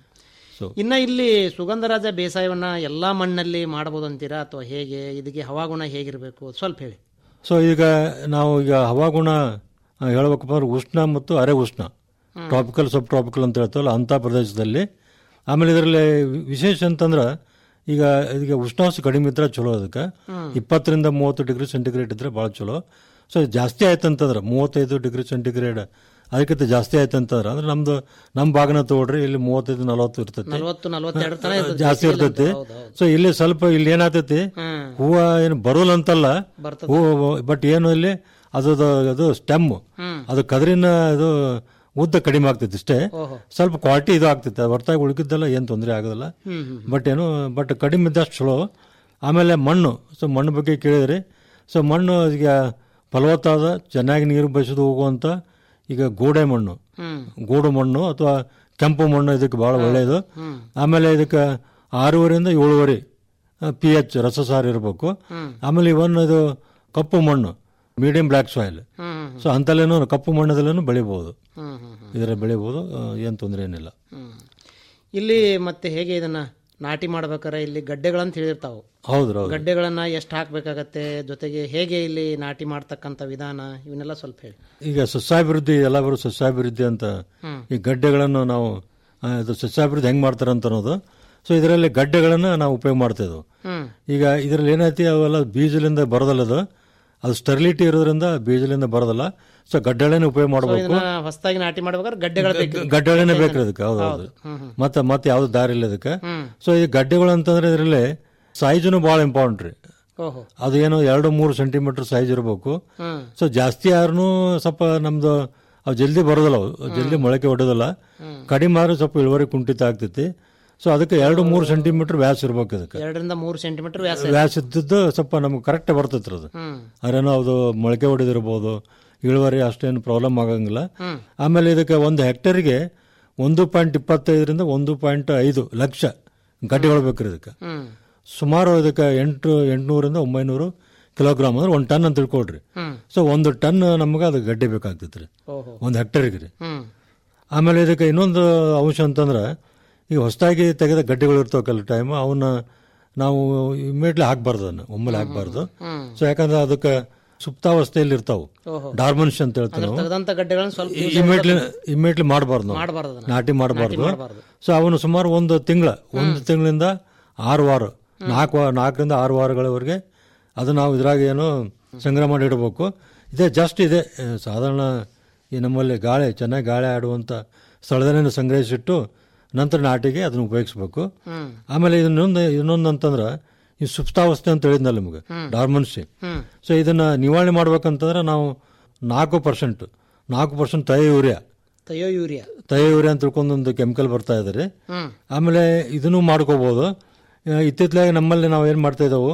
S10: ಸೊ
S9: ಇನ್ನ ಇಲ್ಲಿ ಸುಗಂಧರಾಜ ಬೇಸಾಯವನ್ನ ಎಲ್ಲಾ ಮಣ್ಣಲ್ಲಿ ಮಾಡಬಹುದು ಅಂತೀರಾ ಅಥವಾ ಹೇಗೆ ಇದಕ್ಕೆ ಹವಾಗುಣ ಹೇಗಿರಬೇಕು ಸ್ವಲ್ಪ ಹೇಳಿ
S10: ಸೊ ಈಗ ನಾವು ಈಗ ಹವಾಗುಣ ಆ, ಹೇಳ್ಬೇಕಪ್ಪ ಅಂದ್ರೆ ಉಷ್ಣ ಮತ್ತು ಅರೆ ಉಷ್ಣ ಟ್ರಾಪಿಕಲ್ ಸಬ್ ಟ್ರಾಪಿಕಲ್ ಅಂತ ಹೇಳ್ತಾವಲ್ಲ ಅಂಥ ಪ್ರದೇಶದಲ್ಲಿ ಆಮೇಲೆ ಇದರಲ್ಲಿ ವಿಶೇಷ ಅಂತಂದ್ರೆ ಈಗ ಈಗ ಉಷ್ಣಾಂಶ ಕಡಿಮೆ ಇದ್ರೆ ಚಲೋ ಅದಕ್ಕೆ ಇಪ್ಪತ್ತರಿಂದ ಮೂವತ್ತು ಡಿಗ್ರಿ ಸೆಂಟಿಗ್ರೇಡ್ ಇದ್ರೆ ಭಾಳ ಚಲೋ ಸೊ ಜಾಸ್ತಿ ಆಯ್ತು ಅಂತಂದ್ರೆ ಮೂವತ್ತೈದು ಡಿಗ್ರಿ ಸೆಂಟಿಗ್ರೇಡ್ ಅದಕ್ಕಿಂತ ಜಾಸ್ತಿ ಆಯ್ತು ಅಂತಂದ್ರೆ ಅಂದ್ರೆ ನಮ್ದು ನಮ್ಮ ಭಾಗನ ತಗೊಳ್ರಿ ಇಲ್ಲಿ ಮೂವತ್ತೈದು ನಲವತ್ತು ಇರ್ತೈತಿ
S9: ನಲವತ್ತು ನಲವತ್ತೆರಡು ತನ ಇರ್ತದೆ
S10: ಜಾಸ್ತಿ ಇರ್ತೈತಿ
S9: ಹೌದು, ಹೌದು.
S10: ಸೊ ಇಲ್ಲಿ ಸ್ವಲ್ಪ ಇಲ್ಲಿ ಏನಾಗ್ತೈತಿ
S9: ಹ್ಮ್.
S10: ಹೂವ ಏನು ಬರೋಲ್ಲ ಅಂತಲ್ಲ
S9: ಬರ್ತದೆ.
S10: ಹೂವು ಬಟ್ ಏನು ಇಲ್ಲಿ ಅದು ಅದು ಸ್ಟೆಮ್
S9: ಹ್ಮ್.
S10: ಅದು ಕದರಿನ ಇದು ಉದ್ದ ಕಡಿಮೆ ಆಗ್ತೈತಿ ಇಷ್ಟೇ
S9: ಓಹೋ.
S10: ಸ್ವಲ್ಪ ಕ್ವಾಲಿಟಿ ಇದು ಆಗ್ತೈತೆ ಹೊರತಾಗಿ ಉಳಿಕಿದ್ದೆಲ್ಲ ಏನು ತೊಂದರೆ ಆಗೋದಿಲ್ಲ
S9: ಹ್ಮ್ ಹ್ಮ್
S10: ಬಟ್ ಏನು ಬಟ್ ಕಡಿಮೆ ಇದ್ದಷ್ಟು ಚಲೋ ಆಮೇಲೆ ಮಣ್ಣು ಸೊ ಮಣ್ಣು ಬಗ್ಗೆ ಕೇಳಿದ್ರಿ ಸೊ ಮಣ್ಣು ಈಗ ಫಲವತ್ತಾದ ಚೆನ್ನಾಗಿ ನೀರು ಬಸಿದು ಹೋಗುವಂಥ ಈಗ ಗೋಡೆ ಮಣ್ಣು
S9: ಹ್ಮ್
S10: ಗೂಡು ಮಣ್ಣು ಅಥವಾ ಕೆಂಪು ಮಣ್ಣು ಇದಕ್ಕೆ ಬಹಳ ಒಳ್ಳೆಯದು ಆಮೇಲೆ ಇದಕ್ಕೆ ಆರೂವರೆಯಿಂದ ಏಳುವರೆ ಪಿ ಎಚ್ ರಸಸಾರ ಇರಬೇಕು ಆಮೇಲೆ ಇವನ್ ಇದು ಕಪ್ಪು ಮಣ್ಣು medium black soil
S9: hmm
S10: so ಅಂತಲ್ಲೇನು ಕಪ್ಪು ಮಣ್ಣದಲ್ಲೇನು ಬೆಳಿಬಹುದು
S9: ಹ್ಮ್ ಹ್ಮ್ ಹ್ಮ್
S10: ಇದರ ಬೆಳಿಬಹುದು ಏನು ತೊಂದರೆ ಏನಿಲ್ಲ
S9: ಹ್ಮ್. ಇಲ್ಲಿ ಮತ್ತೆ ಹೇಗೆ ಇದನ್ನ ನಾಟಿ ಮಾಡ್ಬೇಕಾರೆ ಇಲ್ಲಿ ಗಡ್ಡೆಗಳಂತ ಹೇಳಿರ್ತಾವು
S10: ಹೌದು ಹೌದು
S9: ಗಡ್ಡೆಗಳನ್ನ ಎಷ್ಟು ಹಾಕ್ಬೇಕಾಗತ್ತೆ ಜೊತೆಗೆ ಹೇಗೆ ಇಲ್ಲಿ ನಾಟಿ ಮಾಡ್ತಕ್ಕಂಥ ವಿಧಾನ ಇವನ್ನೆಲ್ಲ ಸ್ವಲ್ಪ ಹೇಳಿ
S10: ಈಗ ಸಸ್ಯಾಭಿವೃದ್ಧಿ ಎಲ್ಲ ಬರೋ ಸಸ್ಯಾಭಿವೃದ್ಧಿ ಅಂತ
S9: ಹ್ಮ್.
S10: ಈ ಗಡ್ಡೆಗಳನ್ನು ನಾವು ಆ, ಇದು ಸಸ್ಯಾಭಿವೃದ್ಧಿ ಹೆಂಗ್ ಮಾಡ್ತಾರೆ ಅಂತ ಅನ್ನೋದು ಸೊ ಇದರಲ್ಲಿ ಗಡ್ಡೆಗಳನ್ನ ನಾವು ಉಪಯೋಗ ಮಾಡ್ತಿದ್ವು
S9: ಹ್ಮ್
S10: ಈಗ ಇದರಲ್ಲಿ ಏನೈತಿ ಅವೆಲ್ಲ ಬೀಜಲಿಂದ ಬರೋದಲ್ಲ ಅದು ಅದು ಸ್ಟೆರಿಲಿಟಿ ಇರೋದ್ರಿಂದ ಬೀಜಲಿಂದ ಬರೋದಲ್ಲ ಸೊ ಗಡ್ಡೆಗಳನ್ನೇ ಉಪಯೋಗ ಮಾಡಬೇಕು
S9: ಇದನ್ನ ಹೊಸದಾಗಿ ನಾಟಿ ಮಾಡ್ಬೇಕಾದ್ರೆ ಗಡ್ಡೆಗಳು ಬೇಕು
S10: ಗಡ್ಡೆಗಳನ್ನೇ ಬೇಕು ಅದಕ್ಕೆ ಹೌದು ಹೌದು ಮತ್ತೆ ಮತ್ತೆ ಯಾವ್ದು ದಾರಿ ಇಲ್ಲ ಅದಕ್ಕೆ ಸೊ ಈ ಗಡ್ಡೆಗಳು ಅಂತಂದ್ರೆ ಇದರಲ್ಲಿ ಸೈಜುನು ಭಾಳ ಇಂಪಾರ್ಟೆಂಟ್ ರೀ
S9: ಓಹೋ
S10: ಅದು ಏನೋ ಎರಡು ಮೂರು ಸೆಂಟಿಮೀಟರ್ ಸೈಜ್ ಇರಬೇಕು
S9: ಹ್ಮ್
S10: ಸೊ ಜಾಸ್ತಿ ಯಾರನು ಸ್ವಲ್ಪ ನಮ್ದು ಅವು ಜಲ್ದಿ ಬರೋದಿಲ್ಲ ಅವು ಜಲ್ದಿ ಮೊಳಕೆ ಹೊಡೋದಿಲ್ಲ ಕಡಿಮೆ ಆದ್ರೆ ಸ್ವಲ್ಪ ಇಳುವರಿ ಕುಂಠಿತ ಆಗ್ತೈತಿ ಸೊ ಅದಕ್ಕೆ ಎರಡು ಮೂರು ಸೆಂಟಿಮೀಟರ್ ವ್ಯಾಸ ಇರ್ಬೇಕು ಅದಕ್ಕೆ
S9: ಎರಡರಿಂದ ಮೂರು ಸೆಂಟಿಮೀಟರ್ ವ್ಯಾಸ
S10: ವ್ಯಾಸ ಇದ್ದದ್ದು ಸ್ವಲ್ಪ ನಮ್ಗೆ ಕರೆಕ್ಟ್ ಬರ್ತೈತ್ರಿ ಅದು
S9: ಹ್ಮ್
S10: ಅದೇನೋ ಅದು ಮೊಳಕೆ ಹೊಡೆದಿರ್ಬೋದು ಇಳುವರಿ ಅಷ್ಟೇನು ಪ್ರಾಬ್ಲಮ್ ಆಗಂಗಿಲ್ಲ ಆಮೇಲೆ ಇದಕ್ಕೆ ಒಂದು ಹೆಕ್ಟೇರಿಗೆ ಒಂದು ಪಾಯಿಂಟ್ ಇಪ್ಪತ್ತೈದರಿಂದ ಒಂದು ಪಾಯಿಂಟ್ ಐದು ಲಕ್ಷ ಗಡ್ಡೆಗಳು ಬೇಕ್ರಿ ಇದಕ್ಕೆ
S9: ಹ್ಮ್
S10: ಸುಮಾರು ಇದಕ್ಕೆ ಎಂಟು ಎಂಟುನೂರಿಂದ ಒಂಬೈನೂರು ಕಿಲೋಗ್ರಾಮ್ ಅಂದ್ರೆ ಒಂದು ಟನ್ ಅಂತ ತಿಳ್ಕೊಳ್ರಿ
S9: ಹ್ಮ್
S10: ಸೊ ಒಂದು ಟನ್ ನಮಗೆ ಅದು ಗಡ್ಡೆ ಬೇಕಾಗ್ತೈತೆ ರೀ
S9: ಓಹೋ
S10: ಒಂದು ಹೆಕ್ಟೇರಿಗೆ ರೀ
S9: ಹ್ಮ್
S10: ಆಮೇಲೆ ಇದಕ್ಕೆ ಇನ್ನೊಂದು ಅಂಶ ಅಂತಂದ್ರೆ ಈಗ ಹೊಸದಾಗಿ ತೆಗೆದ ಗಡ್ಡೆಗಳು ಇರ್ತಾವೆ ಕೆಲವು ಟೈಮ್ ಅವನ್ನ ನಾವು ಇಮಿಡಿಯೇಟ್ಲಿ ಹಾಕ್ಬಾರ್ದು ಅದನ್ನ ಒಮ್ಮೆಲೆ ಹಾಕ್ಬಾರ್ದು
S9: ಹ್ಮ್
S10: ಸೊ ಯಾಕಂದ್ರೆ ಅದಕ್ಕೆ ಸುಪ್ತಾವಸ್ಥೆಯಲ್ಲಿ ಇರ್ತಾವೆ
S9: ಓಹೋ
S10: ಡಾರ್ಮನ್ಸ್ ಅಂತ ಹೇಳ್ತೀವಿ ನಾವು
S9: ತೆಗೆದಂತ ಗಡ್ಡೆಗಳನ್ನ ಸ್ವಲ್ಪ
S10: ಇಮಿಡಿಯೇಟ್ಲಿ ಇಮಿಡಿಯೇಟ್ಲಿ ಮಾಡಬಾರ್ದು ನಾವು
S9: ಮಾಡಬಾರ್ದು ಅದನ್ನ
S10: ನಾಟಿ ಮಾಡಬಾರ್ದು
S9: ಮಾಡ್ಬಾರ್ದು.
S10: ಸೊ ಅವನು ಸುಮಾರು ಒಂದು ತಿಂಗಳ ಒಂದು ತಿಂಗಳಿಂದ ಆರು ವಾರ ನಾಲ್ಕು ವಾ- ನಾಲ್ಕರಿಂದ ಆರು ವಾರಗಳವರೆಗೆ ಅದು ನಾವು ಇದ್ರಾಗ ಏನು ಸಂಗ್ರಹ ಮಾಡಿ ಇಡಬೇಕು ಇದೇ ಜಸ್ಟ್ ಇದೆ ಆ, ಸಾಧಾರಣ ಈ ನಮ್ಮಲ್ಲಿ ಗಾಳಿ ಚೆನ್ನಾಗಿ ಗಾಳಿ ಆಡುವಂಥ ಸ್ಥಳದಲ್ಲೇ ಸಂಗ್ರಹಿಸಿಟ್ಟು ನಂತರ ನಾಟಿಗೆ ಅದನ್ನು ಉಪಯೋಗಿಸ್ಬೇಕು
S9: ಹ್ಮ್
S10: ಆಮೇಲೆ ಇನ್ನೊಂದು ಇನ್ನೊಂದು ಅಂತಂದ್ರೆ ಈ ಸುಪ್ತಾವಸ್ಥೆ ಅಂತ ಹೇಳಿದ್ನಲ್ಲ ನಿಮಗೆ ಡಾರ್ಮನ್ಸಿ
S9: ಹ್ಮ್
S10: ಸೊ ಇದನ್ನ ನಿವಾರಣೆ ಮಾಡ್ಬೇಕಂತಂದ್ರೆ ನಾವು ನಾಲ್ಕು ಪರ್ಸೆಂಟ್ ನಾಲ್ಕು percent thiourea
S9: thiourea
S10: thiourea ಅಂತ ತಿಳ್ಕೊಂಡು ಒಂದು ಕೆಮಿಕಲ್ ಬರ್ತಾ ಇದೆ ರೀ
S9: ಹ್ಮ್
S10: ಆಮೇಲೆ ಇದನ್ನು ಮಾಡ್ಕೋಬಹುದು ಇತ್ತಿತ್ತಲಾಗಿ ನಮ್ಮಲ್ಲಿ ನಾವು ಏನು ಮಾಡ್ತಾ ಇದ್ದೆವು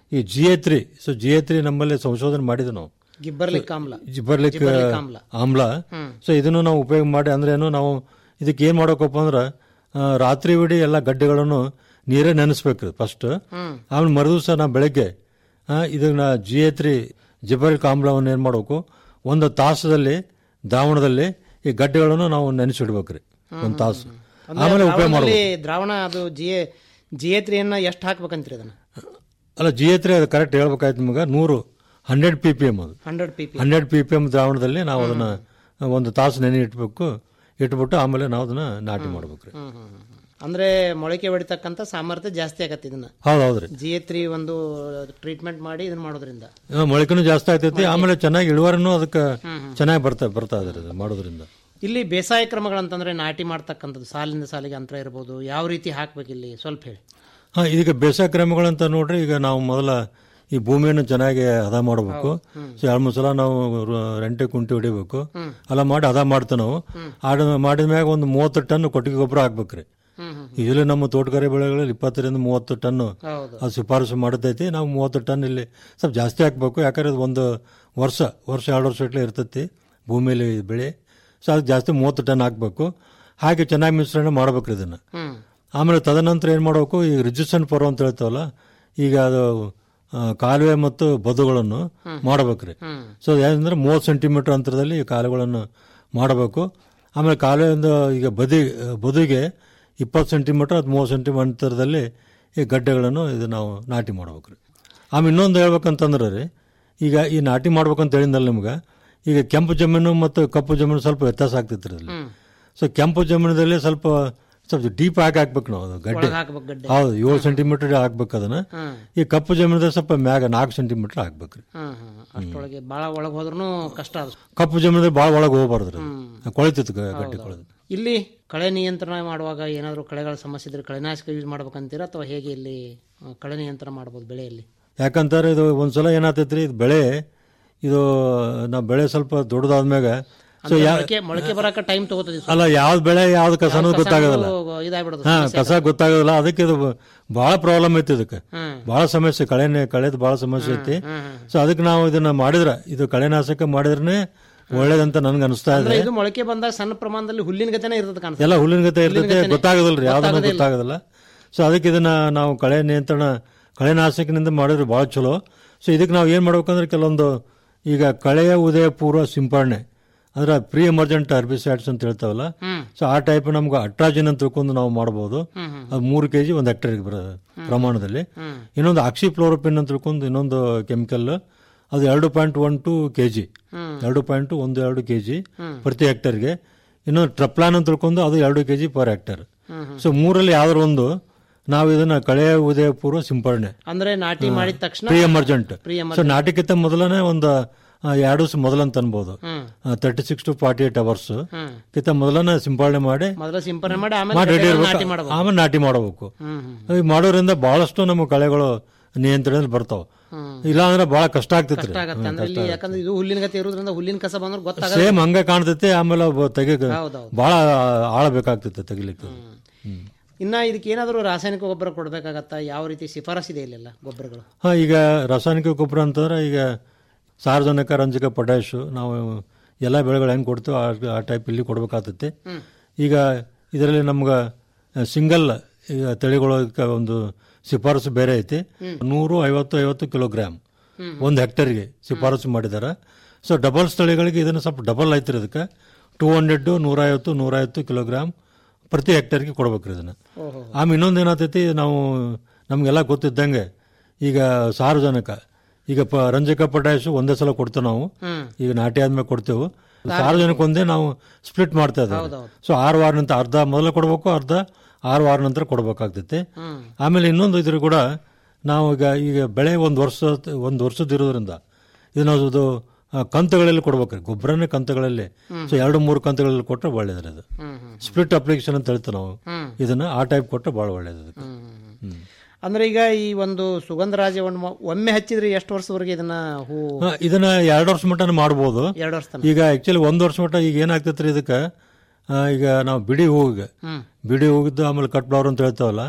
S10: ಈ G A three so G A three ನಮ್ಮಲ್ಲಿ ಸಂಶೋಧನೆ ಮಾಡಿದ್ವಿ ನಾವು
S9: ಗಿಬ್ಬರ್ಲಿಕ್ ಆಮ್ಲ
S10: ಜಿಬರ್ಲಿಕ್
S9: ಜಿಬರ್ಲಿಕ್ ಆಮ್ಲ.
S10: ಆಮ್ಲ ಸೊ ಇದನ್ನು ನಾವು ಉಪಯೋಗ ಮಾಡಿ ಅಂದ್ರೆ ಏನು ನಾವು ಇದಕ್ಕೆ ಏನ್ ಮಾಡ್ಬೇಕಪ್ಪ ಅಂದ್ರೆ ಆ, ರಾತ್ರಿ ಇಡೀ ಎಲ್ಲ ಗಡ್ಡೆಗಳನ್ನು ನೀರೇ ನೆನೆಸ್ಬೇಕು ಫಸ್ಟ್ ಆಮೇಲೆ ಮರುದಿವಸ ನಾವು ಬೆಳಗ್ಗೆ ಆ, ಇದನ್ನ ಜಿ ಎ ತ್ರೀ ಜಿಬರ್ಲಿಕ್ ಆಮ್ಲವನ್ನು ಏನ್ ಮಾಡ್ಬೇಕು ಒಂದು ತಾಸದಲ್ಲಿ ದ್ರಾವಣದಲ್ಲಿ ಈ ಗಡ್ಡೆಗಳನ್ನು ನಾವು ನೆನೆಸಿಡ್ಬೇಕ್ರಿ ಒಂದು ತಾಸು
S9: ಅಂದ್ರೆ
S10: ಆಮೇಲೆ ಉಪಯೋಗ
S9: ದ್ರಾವಣದಲ್ಲಿ
S10: ಮಾಡ್ಬೇಕು
S9: ದ್ರಾವಣ ಅದು ಜಿಎ ಜಿಎ ತ್ರೀಯನ್ನ ಎಷ್ಟು ಹಾಕ್ಬೇಕಂತೀರಿ ಅದನ್ನ
S10: ಅಲ್ಲ ಜಿ ಎ ತ್ರೀ ಅದು ಕರೆಕ್ಟ್ ಹೇಳ್ಬೇಕಾಯ್ತು ನಿಮಗೆ ನೂರು ಹಂಡ್ರೆಡ್ ಪಿ ಪಿ ಎಮ್ ಅದು
S9: hundred P P
S10: hundred P P M ದ್ರಾವಣದಲ್ಲಿ ನಾವು ಅದನ್ನ ಒಂದು ತಾಸು ನೆನೆ ಇಟ್ಬೇಕು ಇಟ್ಬಿಟ್ಟು ಆಮೇಲೆ ನಾವು ಅದನ್ನ ನಾಟಿ ಮಾಡ್ಬೇಕ್ರಿ
S9: ಅಂದ್ರೆ ಮೊಳಕೆ ಹೊಡಿತಕ್ಕಂತ ಸಾಮರ್ಥ್ಯ ಜಾಸ್ತಿ ಆಗತ್ತೆ ಇದನ್ನ
S10: ಹೌದು ಹೌದ್ರಿ
S9: ಜಿ ಎ ತ್ರೀ ಒಂದು ಟ್ರೀಟ್ಮೆಂಟ್ ಮಾಡಿ ಇದನ್ನ ಮಾಡೋದ್ರಿಂದ
S10: ಆ, ಮೊಳಕೆನೂ ಜಾಸ್ತಿ ಆಗ್ತೈತಿ ಆಮೇಲೆ ಚೆನ್ನಾಗಿ ಇಳುವರಿನೂ ಅದಕ್ಕೆ ಚೆನ್ನಾಗಿ ಬರ್ತಾ ಬರ್ತಾ ಇದ್ರಿ ಅದು ಮಾಡೋದ್ರಿಂದ
S9: ಇಲ್ಲಿ ಬೇಸಾಯ ಕ್ರಮಗಳಂತಂದ್ರೆ ನಾಟಿ ಮಾಡ್ತಕ್ಕಂಥದ್ದು ಸಾಲಿಂದ ಸಾಲಿಗೆ ಅಂತರ ಇರ್ಬೋದು ಯಾವ ರೀತಿ ಹಾಕ್ಬೇಕು ಇಲ್ಲಿ ಸ್ವಲ್ಪ ಹೇಳಿ
S10: ಹಾ ಈಗ ಬೇಸಾಯ ಕ್ರಮಗಳಂತ ನೋಡ್ರಿ ಈಗ ನಾವು ಮೊದಲ ಈ ಭೂಮಿಯನ್ನು ಚೆನ್ನಾಗಿ ಹದ ಮಾಡಬೇಕು ಸೊ ಎರಡು ಮೂರು ಸಲ ನಾವು ರ- ರೆಂಟೆ ಕುಂಟಿ ಹೊಡಿಬೇಕು ಅಲ್ಲ ಮಾಡಿ ಹದ ಮಾಡ್ತೇವೆ ನಾವು ಆಡ ಮಾಡಿದ ಮ್ಯಾಗ ಒಂದು ಮೂವತ್ತು ಟನ್ ಕೊಟ್ಟಿಗೆ ಗೊಬ್ಬರ ಹಾಕ್ಬೇಕ್ರಿ ಇಲ್ಲಿ ನಮ್ಮ ತೋಟಗಾರಿ ಬೆಳೆಗಳಲ್ಲಿ ಇಪ್ಪತ್ತರಿಂದ ಮೂವತ್ತು ಟನ್
S9: ಹೌದು.
S10: ಅದು ಶಿಫಾರಸು ಮಾಡತೈತಿ ನಾವು ಮೂವತ್ತು ಟನ್ ಇಲ್ಲಿ ಸ್ವಲ್ಪ ಜಾಸ್ತಿ ಹಾಕ್ಬೇಕು ಯಾಕಂದ್ರೆ ಅದು ಒಂದು ವರ್ಷ ವರ್ಷ ಎರಡು ವರ್ಷ ಇಟ್ಲೆ ಇರ್ತೈತಿ ಭೂಮಿಯಲ್ಲಿ ಬೆಳೆ ಸೊ ಅದಕ್ಕೆ ಜಾಸ್ತಿ ಮೂವತ್ತು ಟನ್ ಹಾಕ್ಬೇಕು ಹಾಗೆ ಚೆನ್ನಾಗಿ ಮಿಶ್ರಣ ಮಾಡ್ಬೇಕ್ರಿ ಇದನ್ನ ಆಮೇಲೆ ತದನಂತರ ಏನು ಮಾಡಬೇಕು ಈ ರಿಜಿಸ್ಟ್ರೇಷನ್ ಪರ್ವ ಅಂತ ಹೇಳ್ತಾವಲ್ಲ ಈಗ ಅದು ಆ, ಕಾಲುವೆ ಮತ್ತು ಬದುಗಳನ್ನು ಮಾಡಬೇಕ್ರಿ ಸೊ ಏನಂದ್ರೆ ಮೂವತ್ತು ಸೆಂಟಿಮೀಟರ್ ಅಂತರದಲ್ಲಿ ಈ ಕಾಲುವೆಗಳನ್ನು ಮಾಡಬೇಕು ಆಮೇಲೆ ಕಾಲುವೆಯಿಂದ ಈಗ ಬದಿ ಬದುಗೆ ಇಪ್ಪತ್ತು ಸೆಂಟಿಮೀಟರ್ ಅದು ಮೂವತ್ತು ಸೆಂಟಿಮೀಟರ್ ಅಂತರದಲ್ಲಿ ಈ ಗಡ್ಡೆಗಳನ್ನು ಇದು ನಾವು ನಾಟಿ ಮಾಡ್ಬೇಕ್ರಿ ಆಮೇಲೆ ಇನ್ನೊಂದು ಹೇಳ್ಬೇಕಂತಂದ್ರೆ ರೀ ಈಗ ಈ ನಾಟಿ ಮಾಡ್ಬೇಕಂತ ಹೇಳಿದ್ನಲ್ಲ ನಿಮ್ಗೆ ಈಗ ಕೆಂಪು ಜಮೀನು ಮತ್ತು ಕಪ್ಪು ಜಮೀನು ಸ್ವಲ್ಪ ವ್ಯತ್ಯಾಸ ಆಗ್ತೈತ್ರಿ ಅದ್ರಲ್ಲಿ ಸೊ ಕೆಂಪು ಜಮೀನದಲ್ಲಿ ಸ್ವಲ್ಪ ಸ್ವಲ್ಪ ಡೀಪ್ ಆಗಿ ಹಾಕ್ಬೇಕು ನಾವು ಅದು ಗಡ್ಡೆ
S9: ಒಳಗ್ ಹಾಕ್ಬೇಕು ಗಡ್ಡೆ.
S10: ಹೌದು ಏಳು ಸೆಂಟಿಮೀಟರ್ ಹಾಕ್ಬೇಕು ಅದನ್ನ ಈ ಕಪ್ಪು ಜಮೀನದಲ್ಲಿ ಸ್ವಲ್ಪ ಮ್ಯಾಗ ನಾಲ್ಕು ಸೆಂಟಿಮೀಟರ್ ಹಾಕ್ಬೇಕ್ರಿ
S9: ಹ್ಮ್ ಹ್ಮ್ ಅಷ್ಟೊಳಗೆ ಬಾಳ ಒಳಗೆ ಹೋದ್ರೂ ಕಷ್ಟ ಅದು
S10: ಕಪ್ಪು ಜಮೀನದಲ್ಲಿ ಭಾಳ ಒಳಗೆ ಹೋಗ್ಬಾರ್ದ್ರಿ ಅದು. ಕೊಳಿತೈತಿ ಗ- ಗಡ್ಡೆ ಕೊಳೆದು
S9: ಇಲ್ಲಿ ಕಳೆ ನಿಯಂತ್ರಣ ಮಾಡುವಾಗ ಏನಾದರೂ ಕಳೆಗಳ ಸಮಸ್ಯೆ ಇದ್ರೆ ಕಳೆನಾಶಕ ಯೂಸ್ ಮಾಡ್ಬೇಕಂತೀರಾ ಅಥವಾ ಹೇಗೆ ಇಲ್ಲಿ ಆ, ಕಳೆ ನಿಯಂತ್ರಣ ಮಾಡ್ಬೋದು ಬೆಳೆಯಲ್ಲಿ
S10: ಯಾಕಂತಾರೆ ಇದು ಒಂದ್ಸಲ ಏನಾಗ್ತೈತ್ರಿ ಇದು ಬೆಳೆ ಇದು ನಾವು ಬೆಳೆ ಸ್ವಲ್ಪ ದೊಡ್ಡದಾದ್ಮ್ಯಾಗ ಸೊ
S9: ಅಂದ್ರೆ
S10: ಯಾ
S9: ಮೊಳಕೆ ಮೊಳಕೆ ಬರಕ ಟೈಮ್ ತಗೋತದೆ ಸ್ವಲ್ಪ.
S10: ಅಲ್ಲ ಯಾವ್ದು ಬೆಳೆ ಯಾವ್ದು ಕಸ ಅನ್ನೋದು
S9: ಯಾವ್ದ್ ಕಸ
S10: ಗೊತ್ತಾಗೋದಿಲ್ಲ
S9: ಅನ್ನೋದು ಇದಾಗ್ಬಿಡುತ್ತೆ,
S10: ಹಾ
S9: ಸಮಸ್ಯೆ
S10: ಕಸ ಗೊತ್ತಾಗೋದಿಲ್ಲ ಅದಕ್ಕೆ ಇದು ಬಹಳ ಪ್ರಾಬ್ಲಮ್ ಐತಿ ಇದಕ್ಕೆ
S9: ಹ್ಮ್.
S10: ಬಹಳ ಸಮಸ್ಯೆ ಕಳೆನೆ ಕಳೆದು ಬಹಳ ಸಮಸ್ಯೆ ಐತಿ ಸೊ ಅದಕ್ಕೆ ನಾವು ಇದನ್ನ ಮಾಡಿದ್ರ ಇದು ಕಳೆನಾಶಕ ಮಾಡಿದ್ರೇ ಒಳ್ಳೇದಂತ ನನ್ಗೆ ಅನಿಸ್ತಾ
S9: ಅಂದ್ರೆ
S10: ಇದೆ
S9: ಇದು ಮೊಳಕೆ ಬಂದಾಗ ಸಣ್ಣ ಪ್ರಮಾಣದಲ್ಲಿ ಹುಲ್ಲಿನ ಗತೆನೇ ಇರ್ತದೆ ಕಾಣಿಸ್ತದೆ
S10: ಎಲ್ಲ ಹುಲ್ಲಿನ ಗತೆ ಇರ್ತೈತೆ
S9: ಹುಲ್ಲಿನ
S10: ಗೊತ್ತಾಗೋದಿಲ್ರಿ ಯಾವ್ದನ್ನ
S9: ಗೊತ್ತಾಗೋದೇ ಇಲ್ಲ.
S10: ಗೊತ್ತಾಗೋದಿಲ್ಲ ಸೊ ಅದಕ್ಕೆ ಇದನ್ನ ನಾವು ಕಳೆ ನಿಯಂತ್ರಣ ಕಳೆನಾಶಕನಿಂದ ಮಾಡಿದ್ರೆ ಬಹಳ ಚಲೋ ಸೊ ಇದಕ್ಕೆ ನಾವು ಏನ್ ಮಾಡ್ಬೇಕಂದ್ರೆ ಕೆಲವೊಂದು ಈಗ ಕಳೆಯ ಉದಯ ಪೂರ್ವ ಸಿಂಪರಣೆ ಅಂದ್ರೆ ಪ್ರೀ ಎಮರ್ಜೆಂಟ್ ಹರ್ಬಿಸೈಡ್ಸ್ ಅಂತ ಹೇಳ್ತಾವಲ್ಲ ಸೊ ಆ ಟೈಪ್ ನಮ್ಗೆ ಅಟ್ರಾಜಿನ್ ಅಂತ ತಿಳ್ಕೊಂಡು ನಾವು ಮಾಡಬಹುದು ಅದು ಮೂರು ಕೆಜಿ ಒಂದು ಹೆಕ್ಟರ್ಗೆ ಬರೋ ಪ್ರಮಾಣದಲ್ಲಿ ಇನ್ನೊಂದು ಆಕ್ಸಿಫ್ಲೋರೋಪಿನ್ ಅಂತ ತಿಳ್ಕೊಂಡು ಇನ್ನೊಂದು ಕೆಮಿಕಲ್ ಅದು ಎರಡು point one two K G ಎರಡು ಪಾಯಿಂಟ್ ಒಂದು ಎರಡು ಕೆ ಜಿ ಪ್ರತಿ ಹೆಕ್ಟರ್ಗೆ ಇನ್ನೊಂದು ಟ್ರಪ್ಲಾನ್ ಅಂತ ತಿಳ್ಕೊಂಡು ಅದು ಎರಡು K G per hectare so ಮೂರಲ್ಲಿ ಯಾವ್ದಾರು ಒಂದು ನಾವು ಇದನ್ನ ಕಳೆಯ ಉದಯ ಪೂರ್ವ ಸಿಂಪರಣೆ
S9: ಅಂದ್ರೆ ನಾಟಿ ಮಾಡಿದ ತಕ್ಷಣ
S10: ಪ್ರೀ ಎಮರ್ಜೆಂಟ್
S9: ಪ್ರೀ
S10: ಸೊ ನಾಟಿಕ್ಕಿಂತ ಮೊದಲನೇ ಒಂದು ಆ, ಎರಡು ದಿವಸ ಮೊದಲಂತ ಅನ್ಬೋದು thirty six to forty eight hours ಕಿಂತ ಮೊದಲನೇ ಸಿಂಪರಣೆ ಮಾಡಿ
S9: ಮೊದಲ ಸಿಂಪರಣೆ ಮಾಡಿ
S10: ಮಾಡಿ
S9: ಆಮೇಲೆ
S10: ರೆಡಿ
S9: ಗಡ್ಡೆಗಳನ್ನ
S10: ಇರ್ಬೇಕು
S9: ನಾಟಿ ಮಾಡಬೇಕು
S10: ಆಮೇಲೆ ನಾಟಿ ಮಾಡಬೇಕು
S9: ಹ್ಮ್ ಹ್ಮ್
S10: ಈ ಮಾಡೋದ್ರಿಂದ ಬಹಳಷ್ಟು ನಮ್ಮ ಕಳೆಗಳು ನಿಯಂತ್ರಣದಲ್ಲಿ ಬರ್ತಾವ ಇಲ್ಲ ಅಂದ್ರೆ ಬಹಳ ಕಷ್ಟ ಆಗ್ತೈತ್ರಿ
S9: ಕಷ್ಟ ಆಗತ್ತೆ ಅಂದ್ರೆ ಇಲ್ಲಿ ಯಾಕಂದ್ರೆ ಇದು ಹುಲ್ಲಿನ ಗತೆ ಇರೋದ್ರಿಂದ ಹುಲ್ಲಿನ ಕಸ ಬಂದ್ರೆ ಗೊತ್ತಾಗಲ್ಲ
S10: ಸೇಮ್ ಹಂಗ ಕಾಣ್ತೈತಿ ಆಮೇಲೆ ಒಬ್ಬ ತೆಗಿಕ
S9: ಹೌದೌದು.
S10: ಬಹಳ ಆಳಬೇಕಾಗ್ತೈತೆ ತೆಗಿಲಿಕ್ಕೆ ಹ್ಮ್.
S9: ಇನ್ನ ಇದಕ್ಕೆ ಏನಾದರೂ ರಾಸಾಯನಿಕ ಗೊಬ್ಬರ ಕೊಡ್ಬೇಕಾಗತ್ತಾ ಯಾವ ರೀತಿ ಶಿಫಾರಸ್ ಇದೆಯಲ್ಲ ಗೊಬ್ಬರಗಳು
S10: ಹಾ ಈಗ ರಾಸಾಯನಿಕ ಗೊಬ್ಬರ ಅಂತಂದ್ರೆ ಈಗ ಸಾರ್ವಜನಿಕ ರಂಜಕ ಪೊಟ್ಯಾಶು ನಾವು ಎಲ್ಲ ಬೆಳೆಗಳು ಹೆಂಗೆ ಕೊಡ್ತೀವೋ ಆ- ಆ ಟೈಪ್ ಇಲ್ಲಿ ಕೊಡ್ಬೇಕಾಗ್ತೈತಿ ಈಗ ಇದರಲ್ಲಿ ನಮ್ಗೆ ಸಿಂಗಲ್ ಈಗ ತಳಿಗಳಕ್ಕೆ ಒಂದು ಶಿಫಾರಸು ಬೇರೆ ಐತಿ ನೂರು ಐವತ್ತು ಐವತ್ತು ಕಿಲೋಗ್ರಾಮ್ ಒಂದು ಹೆಕ್ಟರ್ಗೆ ಶಿಫಾರಸು ಮಾಡಿದ್ದಾರೆ ಸೊ ಡಬಲ್ಸ್ ತಳಿಗಳಿಗೆ ಇದನ್ನು ಸ್ವಲ್ಪ ಡಬಲ್ ಐತ್ರಿ ಇದಕ್ಕೆ ಟೂ ಹಂಡ್ರೆಡ್ ನೂರೈವತ್ತು ನೂರೈವತ್ತು ಕಿಲೋಗ್ರಾಮ್ ಪ್ರತಿ ಹೆಕ್ಟರ್ಗೆ ಕೊಡ್ಬೇಕ್ರಿ ಇದನ್ನ ಆಮೇಲೆ ಇನ್ನೊಂದು ಏನಾಗ್ತೈತಿ ನಾವು ನಮಗೆಲ್ಲ ಗೊತ್ತಿದ್ದಂಗೆ ಈಗ ಸಾರ್ವಜನಿಕ ಈಗ ಪ ರಂಜಕ ಪೊಟ್ಯಾಶು ಒಂದೇ ಸಲ ಕೊಡ್ತೇವೆ ನಾವು ಈಗ ನಾಟಿ ಆದ್ಮೇಲೆ ಕೊಡ್ತೇವೆ ಸಾರ್ವಜನಿಕ ಒಂದೇ ನಾವು ಸ್ಪ್ಲಿಟ್ ಮಾಡ್ತಾ ಇದ್ದೇವೆ ಸೊ ಆರು ವಾರ ನಂತರ ಅರ್ಧ ಮೊದಲು ಕೊಡಬೇಕು ಅರ್ಧ ಆರು ವಾರ ನಂತರ ಕೊಡಬೇಕಾಗ್ತೈತಿ ಆಮೇಲೆ ಇನ್ನೊಂದು ಇದ್ರ ಕೂಡ ನಾವು ಈಗ ಈಗ ಬೆಳೆ ಒಂದು ವರ್ಷ ಒಂದು ವರ್ಷದ ಇರೋದ್ರಿಂದ ಇದು ನಾವು ಇದು ಆ, ಕಂತುಗಳಲ್ಲಿ ಕೊಡ್ಬೇಕ್ರಿ ಗೊಬ್ಬರನೇ ಕಂತುಗಳಲ್ಲಿ ಸೊ ಎರಡು ಮೂರು ಕಂತುಗಳಲ್ಲಿ ಕೊಟ್ಟರೆ ಒಳ್ಳೇದ್ರಿ ಅದು ಸ್ಪ್ಲಿಟ್ ಅಪ್ಲಿಕೇಶನ್ ಅಂತ ಹೇಳ್ತೇವೆ ನಾವು ಇದನ್ನ ಆ ಟೈಪ್ ಕೊಟ್ಟರೆ ಭಾಳ ಒಳ್ಳೇದು ಅದಕ್ಕೆ. ಹ್ಮ್.
S9: ಅಂದ್ರೆ ಈಗ ಈ ಒಂದು ಸುಗಂಧರಾಜವನ್ನು ಒಮ್ಮೆ ಹಚ್ಚಿದ್ರೆ ಎಷ್ಟು ವರ್ಷದವರೆಗೆ ಇದನ್ನ ಹೂ
S10: ಹಾ, ಇದನ್ನ ಎರಡು ವರ್ಷ ಮಟ್ಟನ ಮಾಡ್ಬೋದು
S9: ಎರಡು ವರ್ಷ ತನಕ
S10: ಈಗ ಆಕ್ಚುಲಿ ಒಂದ್ ವರ್ಷ ಮಟ್ಟ ಈಗ ಏನಾಗ್ತೈತ್ರಿ ಇದಕ್ಕೆ ಆ, ಈಗ ನಾವು ಬಿಡಿ ಹೂವಿಗೆ
S9: ಹ್ಮ್.
S10: ಬಿಡಿ ಹೂಗಿದ್ದು ಆಮೇಲೆ ಕಟ್ ಫ್ಲವರ್ ಅಂತ ಹೇಳ್ತಾವಲ್ಲ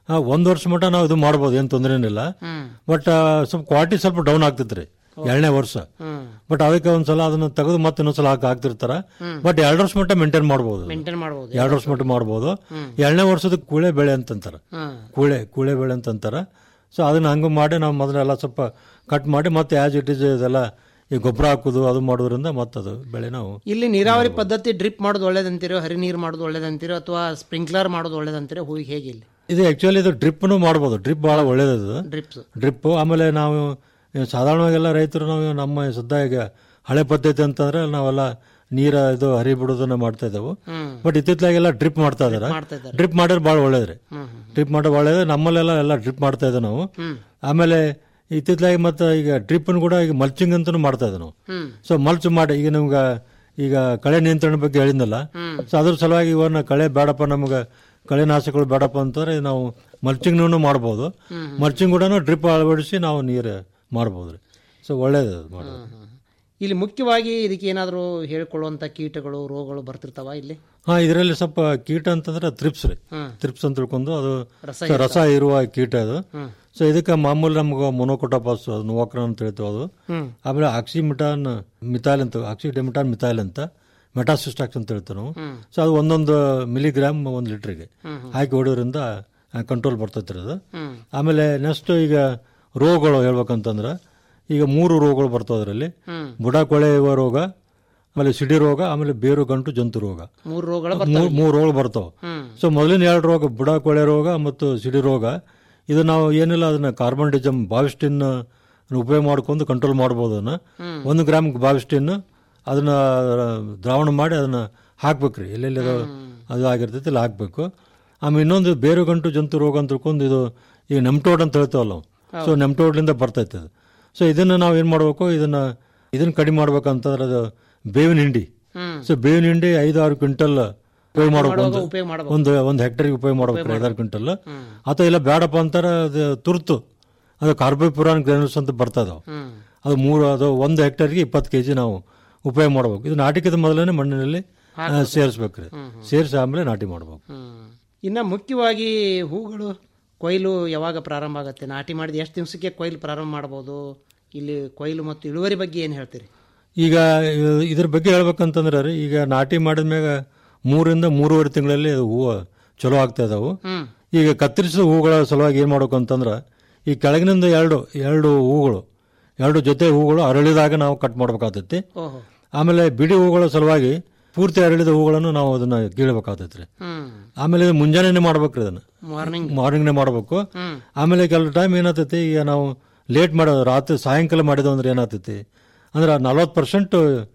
S10: ಆ, ಒಂದ್ ವರ್ಷ ಮಟ್ಟ ನಾವು ಇದು ಮಾಡ್ಬೋದು ಏನ್ ತೊಂದ್ರೆ ಏನಿಲ್ಲ ಬಟ್ ಸ್ವಲ್ಪ ಕ್ವಾಲಿಟಿ ಸ್ವಲ್ಪ ಡೌನ್ ಆಗ್ತೈತ್ರಿ ಎರಡನೇ ವರ್ಷ ಬಟ್ ಅದಕ್ಕೆ ಒಂದ್ಸಲ ಅದನ್ನ ತೆಗೆದು ಮತ್ತೆ ಇನ್ನೊಂದ್ಸಲ ಹಾಕಿ ಹಾಕ್ತಿರ್ತಾರ ಬಟ್ ಎರಡು ವರ್ಷ ಮಟ್ಟ ಮೇಂಟೈನ್ ಮಾಡ್ಬೋದು
S9: ಮೇಂಟೈನ್ ಮಾಡ್ಬೋದು
S10: ಎರಡು ವರ್ಷ ಮಟ್ಟ ಮಾಡ್ಬೋದು ಎರಡನೇ ವರ್ಷದ ಕೂಳೆ ಬೆಳೆ ಅಂತಂತಾರ
S9: ಹ್ಮ್.
S10: ಕೂಳೆ ಕೂಳೆ ಬೆಳೆ ಅಂತಂತಾರ ಸೊ ಅದನ್ನ ಹಂಗ ಮಾಡಿ ನಾವು ಮೊದಲೆಲ್ಲ ಸ್ವಲ್ಪ ಕಟ್ ಮಾಡಿ ಮತ್ತೆ ಆಸ್ ಇಟ್ ಇಸ್ ಇದೆಲ್ಲ ಈ ಗೊಬ್ಬರ ಹಾಕೋದು ಅದು ಮಾಡೋದ್ರಿಂದ ಮತ್ತೆ ಅದು ಬೆಳೆ ನಾವು
S9: ಇಲ್ಲಿ ನೀರಾವರಿ ಪದ್ಧತಿ ಡ್ರಿಪ್ ಮಾಡೋದು ಒಳ್ಳೇದಂತೀರೋ ಹರಿ ನೀರು ಮಾಡೋದು ಒಳ್ಳೇದಂತೀರೋ ಅಥವಾ ಸ್ಪ್ರಿಂಕ್ಲರ್ ಮಾಡೋದು ಒಳ್ಳೇದಂತೀರೋ ಹೂವಿಗೆ ಹೇಗೆ ಇಲ್ಲಿ
S10: ಇದು ಆಕ್ಚುಲಿ ಇದು ಡ್ರಿಪ್ನು ಮಾಡ್ಬೋದು ಡ್ರಿಪ್ ಬಹಳ ಒಳ್ಳೇದದು
S9: ಡ್ರಿಪ್ಸ್
S10: ಡ್ರಿಪ್ ಆಮೇಲೆ ನಾವು ಈ ಸಾಧಾರಣವಾಗೆಲ್ಲ ರೈತರು ನಾವು ನಮ್ಮ ಸದ್ಯ ಈಗ ಹಳೆ ಪದ್ಧತಿ ಅಂತಂದ್ರೆ ನಾವೆಲ್ಲ ನೀರ ಇದು ಹರಿ ಬಿಡೋದನ್ನ ಮಾಡ್ತಾ ಇದ್ದೆವು
S9: ಹ್ಮ್.
S10: ಬಟ್ ಇತ್ತಿತ್ತಲಾಗೆಲ್ಲ ಡ್ರಿಪ್ ಮಾಡ್ತಾ ಇದಾರೆ
S9: ಮಾಡ್ತಾ ಇದಾರೆ.
S10: ಡ್ರಿಪ್ ಮಾಡಿದ್ರೆ ಭಾಳ ಒಳ್ಳೇದ್ರಿ ಡ್ರಿಪ್ ಮಾಡೋದು ಒಳ್ಳೇದು ನಮ್ಮಲ್ಲೆಲ್ಲ ಎಲ್ಲ ಡ್ರಿಪ್ ಮಾಡ್ತಾ ಇದ್ದೇವೆ ನಾವು ಆಮೇಲೆ ಇತ್ತಿತ್ತಲಾಗಿ ಮತ್ತೆ ಈಗ ಡ್ರಿಪ್ ಕೂಡ ಈಗ ಮಲ್ಚಿಂಗ್ ಅಂತಾನು ಮಾಡ್ತಾ ಇದ್ದೇವೆ ನಾವು
S9: ಹ್ಮ್.
S10: ಸೊ ಮಲ್ಚ್ ಮಾಡಿ ಈಗ ನಮ್ಗೆ ಈಗ ಕಳೆ ನಿಯಂತ್ರಣ ಬಗ್ಗೆ ಹೇಳಿದ್ನಲ್ಲ ಸೊ ಅದ್ರ ಸಲುವಾಗಿ ಇವನ್ನ ಕಳೆ ಬೇಡಪ್ಪ ನಮ್ಗೆ ಕಳೆನಾಶಕಗಳು ಬೇಡಪ್ಪ ಅಂತಂದ್ರೆ ನಾವು ಮಲ್ಚಿಂಗ್ನೂ ಮಾಡ್ಬೋದು ಮಲ್ಚಿಂಗ್ ಕೂಡ ಡ್ರಿಪ್ ಅಳವಡಿಸಿ ನಾವು ನೀರು ಮಾಡ್ಬೋದು ರೀ ಸೊ ಒಳ್ಳೇದು ಅದು ಮಾಡೋದು
S9: ಇಲ್ಲಿ ಮುಖ್ಯವಾಗಿ ಇದಕ್ಕೆ ಏನಾದರೂ ಹೇಳ್ಕೊಳ್ಳುವಂತ ಕೀಟಗಳು ರೋಗಗಳು ಬರ್ತಿರ್ತಾವ ಇಲ್ಲಿ
S10: ಹಾ ಇದರಲ್ಲಿ ಸ್ವಲ್ಪ ಕೀಟ ಅಂತಂದ್ರೆ ತ್ರಿಪ್ಸ್ ರೀ
S9: ಹ್ಮ್.
S10: ತ್ರಿಪ್ಸ್ ಅಂತ ತಿಳ್ಕೊಂಡು ಅದು
S9: ರಸ
S10: ಸೊ ರಸ ಇರುವ ಕೀಟ ಅದು ಸೊ ಇದಕ್ಕೆ ಮಾಮೂಲಿ ನಮ್ಗೆ ಮೊನೋಕೊಟಪಾಸ್ ನೋವಾಕ್ರ ಅಂತ ಹೇಳ್ತೀವಿ ಅದು
S9: ಹ್ಮ್.
S10: ಆಮೇಲೆ ಆಕ್ಸಿಮಿಟಾನ್ ಮಿಥೈಲ್ ಅಂತ ಆಕ್ಸಿಡೆಮಿಟಾನ್ ಮಿಥೈಲ್ ಅಂತ ಮೆಟಾಸಿಸ್ಟಾಕ್ಸ್ ಅಂತ ಹೇಳ್ತೀವಿ ನಾವು ಸೊ ಅದು ಒಂದೊಂದು ಮಿಲಿಗ್ರಾಮ್ ಒಂದು ಲೀಟ್ರಿಗೆ ಹಾಕಿ ಹೊಡೋದ್ರಿಂದ ಕಂಟ್ರೋಲ್ ಬರ್ತೈತೆ ರೀ ಅದು
S9: ಹ್ಮ್.
S10: ಆಮೇಲೆ ನೆಕ್ಸ್ಟ್ ಈಗ ರೋಗಗಳು ಹೇಳ್ಬೇಕಂತಂದ್ರೆ ಈಗ ಮೂರು ರೋಗಗಳು ಬರ್ತಾವೆ ಅದರಲ್ಲಿ
S9: ಹ್ಮ್.
S10: ಬುಡ ಕೊಳೆಯುವ ರೋಗ ಆಮೇಲೆ ಸಿಡಿ ರೋಗ ಆಮೇಲೆ ಬೇರು ಗಂಟು ಜಂತು ರೋಗ
S9: ಮೂರು ರೋಗಗಳು
S10: ಮೂರ್-
S9: ಬರ್ತಾವೆ
S10: ಮೂರು ರೋಗ ಬರ್ತಾವೆ
S9: ಹ್ಮ್.
S10: ಸೊ ಮೊದಲಿನ ಎರಡು ರೋಗ ಬುಡ ಕೊಳೆ ರೋಗ ಮತ್ತು ಸಿಡಿ ರೋಗ ಇದು ನಾವು ಏನಿಲ್ಲ ಅದನ್ನ ಕಾರ್ಬನ್ ಡಿಜಮ್ ಬಾವಿಸ್ಟಿನ್ ಉಪಯೋಗ ಮಾಡ್ಕೊಂಡು ಕಂಟ್ರೋಲ್ ಮಾಡ್ಬೋದು ಅದನ್ನ ಒಂದು ಗ್ರಾಮ್ ಬಾವಿಸ್ಟಿನ್ ಅದನ್ನ ದ್ರಾವಣ ಮಾಡಿ ಅದನ್ನ ಹಾಕ್ಬೇಕ್ರಿ ಎಲ್ಲೆಲ್ಲಿ ಅದು ಅದು ಆಗಿರ್ತೈತಿ ಇಲ್ಲಿ ಹಾಕ್ಬೇಕು ಆಮೇಲೆ ಇನ್ನೊಂದು ಬೇರು ಗಂಟು ಜಂತು ರೋಗ ಅಂತ ತಿಳ್ಕೊಂಡು ಇದು ಈಗ ನೆಮ್ಟೋಡ್ ಅಂತ ಹೇಳ್ತೇವಲ್ಲ ನಾವು ಸೊ ನೆಮ್ಟೋಡ್ಲಿಂದ ಬರ್ತೈತೆ ಅದು ಸೊ ಇದನ್ನ ನಾವು ಏನ್ ಮಾಡ್ಬೇಕು ಇದನ್ನ ಇದನ್ನ ಕಡಿಮೆ ಮಾಡ್ಬೇಕಂತಂದ್ರೆ ಅದು ಬೇವಿನ ಹಿಂಡಿ ಸೊ ಬೇವಿನ ಹಿಂಡಿ ಐದು ಆರು ಕ್ವಿಂಟಲ್ ಉಪಯೋಗ ಮಾಡ್ಬೇಕು ಒಂದು
S9: ಉಪಯೋಗ ಮಾಡ್ಬೇಕು.
S10: ಒಂದು ಒಂದು ಹೆಕ್ಟರ್ಗೆ ಉಪಯೋಗ ಮಾಡ್ಬೇಕು ಐದಾರು ಕ್ವಿಂಟಲ್ ಅಥವಾ ಇಲ್ಲ ಬೇಡಪ್ಪ ಅಂತಾರೆ ಅದು ತುರ್ತು ಅದು ಕಾರ್ಬೋಪುರಾನ್ ಗ್ರಾನ್ಯೂಲ್ಸ್ ಅಂತ ಬರ್ತದ ಅದು ಮೂರು ಅದು ಒಂದು ಹೆಕ್ಟರ್ಗೆ ಇಪ್ಪತ್ತು ಕೆಜಿ ನಾವು ಉಪಯೋಗ ಮಾಡ್ಬೇಕು ಇದು ನಾಟಿಕದ ಮೊದಲನೇ ಮಣ್ಣಿನಲ್ಲಿ ಸೇರಿಸ್ಬೇಕ್ರಿ ಸೇರಿಸಿ ಆಮೇಲೆ ನಾಟಿ ಮಾಡ್ಬೇಕು
S9: ಹ್ಮ್. ಇನ್ನ ಮುಖ್ಯವಾಗಿ ಹೂಗಳು ಕೊಯ್ಲು ಯಾವಾಗ ಪ್ರಾರಂಭ ಆಗುತ್ತೆ ನಾಟಿ ಮಾಡಿದ ಎಷ್ಟು ದಿವಸಕ್ಕೆ ಕೊಯ್ಲು ಪ್ರಾರಂಭ ಮಾಡಬಹುದು ಇಲ್ಲಿ ಕೊಯ್ಲು ಮತ್ತು ಇಳುವರಿ ಬಗ್ಗೆ ಏನು ಹೇಳ್ತೀರಿ
S10: ಈಗ ಇ- ಇದ್ರ ಬಗ್ಗೆ ಹೇಳ್ಬೇಕಂತಂದ್ರೆ ರೀ, ಈಗ ನಾಟಿ ಮಾಡಿದ್ಮ್ಯಾಗ ಮೂರಿಂದ ಮೂರುವರೆ ತಿಂಗಳಲ್ಲಿ ಅದು ಹೂವು ಚಲೋ ಆಗ್ತಾ ಇದಾವು
S9: ಹ್ಮ್.
S10: ಈಗ ಕತ್ತರಿಸಿದ ಹೂಗಳ ಸಲುವಾಗಿ ಏನ್ ಮಾಡ್ಬೇಕು ಅಂತಂದ್ರೆ ಈ ಕೆಳಗಿನಿಂದ ಎರಡು ಎರಡು ಹೂಗಳು ಎರಡು ಜೊತೆ ಹೂಗಳು ಅರಳಿದಾಗ ನಾವು ಕಟ್ ಮಾಡ್ಬೇಕಾಗ್ತೈತಿ
S9: ಓಹೋ
S10: ಆಮೇಲೆ ಬಿಡಿ ಹೂಗಳ ಸಲುವಾಗಿ ಪೂರ್ತಿ ಅರಳಿದ ಹೂಗಳನ್ನು ನಾವು ಅದನ್ನ ಕೀಳ್ಬೇಕಾಗ್ತೈತ್ರಿ
S9: ಹ್ಮ್
S10: ಆಮೇಲೆ ಇದು ಮುಂಜಾನೆನೆ ಮಾಡ್ಬೇಕ್ರಿ ಅದನ್ನ
S9: ಮಾರ್ನಿಂಗ್
S10: ಮಾರ್ನಿಂಗ್ನೇ ಮಾಡ್ಬೇಕು ಆಮೇಲೆ ಕೆಲವು ಟೈಮ್ ಏನಾಗ್ತೈತಿ ಈಗ ನಾವು ಲೇಟ್ ಮಾಡೋದು ರಾತ್ರಿ ಸಾಯಂಕಾಲ ಮಾಡಿದ್ವು ಅಂದ್ರೆ ಏನಾಗ್ತೈತಿ ಅಂದ್ರೆ ನಲ್ವತ್ತು ಪರ್ಸೆಂಟ್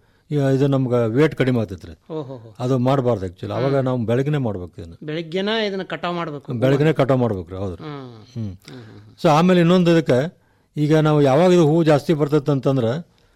S10: ಇದು ನಮ್ಗೆ ವೇಟ್ ಕಡಿಮೆ ಆಗ್ತೈತ್ರಿ
S9: ಓಹೋ
S10: ಅದು ಮಾಡಬಾರ್ದು ಆಕ್ಚುಲಿ ಅವಾಗ ನಾವು ಬೆಳಗ್ಗೆನೆ ಮಾಡ್ಬೇಕು ಇದನ್ನ
S9: ಬೆಳಿಗ್ಗೆನ ಇದನ್ನ ಕಟಾವ್ ಮಾಡಬೇಕು
S10: ಬೆಳಗ್ಗೆನೆ ಕಟಾವ್ ಮಾಡ್ಬೇಕ್ರಿ ಹೌದ್ರಿ
S9: ಹ್ಮ್
S10: ಹ್ಮ್ ಸೊ ಆಮೇಲೆ ಇನ್ನೊಂದು ಇದಕ್ಕೆ ಈಗ ನಾವು ಯಾವಾಗ ಇದು ಹೂ ಜಾಸ್ತಿ ಬರ್ತೈತೆ ಅಂತಂದ್ರೆ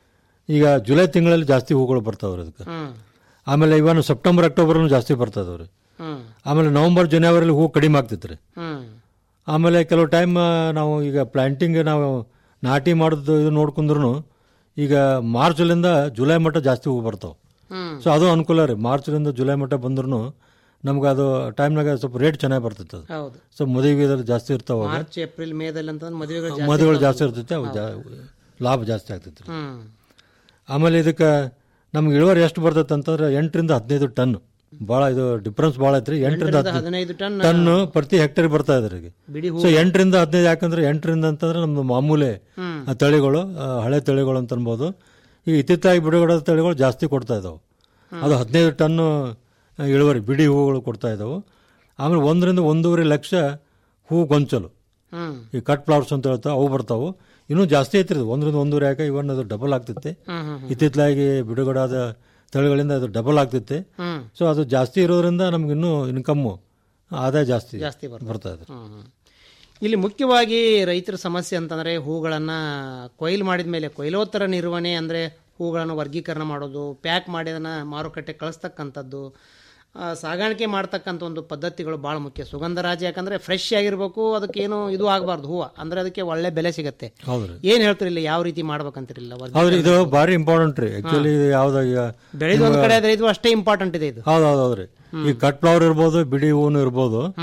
S10: ಈಗ ಜುಲೈ ತಿಂಗಳಲ್ಲಿ ಜಾಸ್ತಿ ಹೂಗಳು ಬರ್ತಾವ್ರಿ ಅದಕ್ಕೆ
S9: ಹ್ಮ್
S10: ಆಮೇಲೆ ಇವನ್ ಸೆಪ್ಟೆಂಬರ್ ಅಕ್ಟೋಬರ್ನು ಜಾಸ್ತಿ ಬರ್ತದವ್ರಿ
S9: ಹ್ಮ್
S10: ಆಮೇಲೆ ನವೆಂಬರ್ ಜನವರಿಲಿ ಹೂ ಕಡಿಮೆ ಆಗ್ತೈತ್ರಿ
S9: ಹ್ಮ್
S10: ಆಮೇಲೆ ಕೆಲವು ಟೈಮ್ ನಾವು ಈಗ ಪ್ಲಾಂಟಿಂಗ್ ನಾವು ನಾಟಿ ಮಾಡೋದು ಇದು ನೋಡ್ಕೊಂಡ್ರು ಈಗ ಮಾರ್ಚ್ಲಿಂದ ಜುಲೈ ಮಟ್ಟ ಜಾಸ್ತಿ ಹೂ ಬರ್ತಾವೆ
S9: ಹ್ಮ್
S10: ಸೊ ಅದು ಅನುಕೂಲ ರೀ ಮಾರ್ಚ್ಲಿಂದ ಜುಲೈ ಮಟ್ಟ ಬಂದ್ರು ನಮ್ಗೆ ಅದು ಟೈಮ್ನಾಗ ಸ್ವಲ್ಪ ರೇಟ್ ಚೆನ್ನಾಗಿ ಬರ್ತೈತೆ ಅದು
S9: ಹೌದು
S10: ಸೊ ಮದುವೆ ಇದ್ರಲ್ಲಿ ಜಾಸ್ತಿ ಇರ್ತಾವ ಅವಾಗ.
S9: ಮಾರ್ಚ್ ಏಪ್ರಿಲ್ ಮೇದಲ್ಲಿ ಅಂತಂದ್ರೆ ಮದುವೆಗಳು ಜಾಸ್ತಿ
S10: ಮದುವೆಗಳು
S9: ಇರ್ತಾವೆ.
S10: ಜಾಸ್ತಿ ಇರ್ತೈತೆ ಅವು ಜಾ- ಲಾಭ ಜಾಸ್ತಿ ಆಗ್ತೈತೆ ರೀ
S9: ಹ್ಮ್
S10: ಆಮೇಲೆ ಇದಕ್ಕೆ ನಮ್ಗೆ ಇಳುವರಿ ಎಷ್ಟು ಬರ್ತೈತೆ ಅಂತಂದ್ರೆ ಎಂಟರಿಂದ ಹದಿನೈದು ಟನ್ ಭಾಳ ಇದು ಡಿಫ್ರೆನ್ಸ್ ಭಾಳ ಐತ್ರಿ ಎಂಟರಿಂದ
S9: ಎಂಟರಿಂದ ಹದಿನೈದು ಟನ್
S10: ಟನ್ ಪ್ರತಿ ಹೆಕ್ಟೇರ್ ಬರ್ತಾ ಇದ್ರಿ ಈಗ
S9: ಬಿಡಿ ಹೂ
S10: ಸೊ ಎಂಟರಿಂದ ಹದಿನೈದು ಯಾಕಂದ್ರೆ ಎಂಟರಿಂದ ಅಂತಂದ್ರೆ ನಮ್ದು ಮಾಮೂಲಿ
S9: ಹ್ಮ್.
S10: ಆ ತಳಿಗಳು ಆ, ಹಳೆ ತಳಿಗಳು ಅಂತ ಅನ್ಬೋದು ಈಗ ಇತ್ತಿತ್ತಾಗಿ ಬಿಡುಗಡೆ ತಳಿಗಳು ಜಾಸ್ತಿ ಕೊಡ್ತಾ ಇದಾವೆ ಅದು ಹದಿನೈದು ಟನ್ ಇಳುವರಿ ಬಿಡಿ ಹೂಗಳು ಕೊಡ್ತಾ ಇದಾವೆ ಆಮೇಲೆ ಒಂದರಿಂದ ಒಂದೂವರೆ ಲಕ್ಷ ಹೂ ಗೊಂಚಲು
S9: ಹ್ಮ್
S10: ಈ ಕಟ್ ಫ್ಲವರ್ಸ್ ಅಂತ ಹೇಳ್ತಾವೆ ಅವು ಬರ್ತಾವೆ ಇನ್ನೂ ಜಾಸ್ತಿ ಐತ್ರಿ ಇದು ಒಂದರಿಂದ ಒಂದೂವರೆ ಯಾಕೆ ಇವನ್ ಅದು ಡಬಲ್ ಆಗ್ತೈತಿ
S9: ಹ್ಮ್ ಹ್ಮ್
S10: ಇತ್ತಿತ್ತಲಾಗಿ ಬಿಡುಗಡಾದ ತಳಿಗಳಿಂದ ಅದು ಡಬಲ್ ಆಗ್ತೈತಿ
S9: ಹ್ಮ್
S10: ಸೊ ಅದು ಜಾಸ್ತಿ ಇರೋದ್ರಿಂದ ನಮ್ಗೆ ಇನ್ನೂ ಇನ್ಕಮ್ಮು ಆದಾಯ ಜಾಸ್ತಿ
S9: ಜಾಸ್ತಿ ಬರ್ತದೆ.
S10: ಬರ್ತಾ ಇದೆ
S9: ಹ್ಮ್, ಹ್ಮ್. ಇಲ್ಲಿ ಮುಖ್ಯವಾಗಿ ರೈತರ ಸಮಸ್ಯೆ ಅಂತಂದ್ರೆ ಹೂಗಳನ್ನ ಕೊಯ್ಲು ಮಾಡಿದ ಮೇಲೆ ಕೊಯ್ಲೋತ್ತರ ನಿರ್ವಹಣೆ ಅಂದ್ರೆ ಹೂಗಳನ್ನು ವರ್ಗೀಕರಣ ಮಾಡೋದು ಪ್ಯಾಕ್ ಮಾಡಿ ಅದನ್ನ ಮಾರುಕಟ್ಟೆ ಕಳಿಸ್ತಕ್ಕಂಥದ್ದು ಆ, ಸಾಗಾಣಿಕೆ ಮಾಡ್ತಕ್ಕಂಥ ಒಂದು ಪದ್ಧತಿಗಳು ಭಾಳ ಮುಖ್ಯ ಸುಗಂಧರಾಜ ಯಾಕಂದ್ರೆ ಫ್ರೆಶ್ ಆಗಿರ್ಬೇಕು ಅದಕ್ಕೇನು ಇದು ಆಗಬಾರ್ದು ಹೂವು ಅಂದ್ರೆ ಅದಕ್ಕೆ ಒಳ್ಳೆ ಬೆಲೆ ಸಿಗತ್ತೆ
S10: ಹೌದ್ರಿ
S9: ಏನ್ ಹೇಳ್ತೀರಿ ಇಲ್ಲ ಯಾವ ರೀತಿ ಮಾಡ್ಬೇಕಂತಿರಲಿಲ್ಲ
S10: ಹೌದ್ರಿ ಇದು ಭಾರಿ ಇಂಪಾರ್ಟೆಂಟ್ ರೀ ಆಕ್ಚುಲಿ ಇದು ಯಾವ್ದು ಈಗ
S9: ಬೆಳೆದು ಒಂದ್ ಕಡೆ ಆದ್ರೆ ಇದು ಅಷ್ಟೇ ಇಂಪಾರ್ಟೆಂಟ್ ಇದೆ ಇದು
S10: ಹೌದು ಹೌದು ಹೌದ್ರಿ ಈ ಕಟ್ ಫ್ಲವರ್ ಇರ್ಬೋದು ಬಿಡಿ ಹೂನು ಇರ್ಬೋದು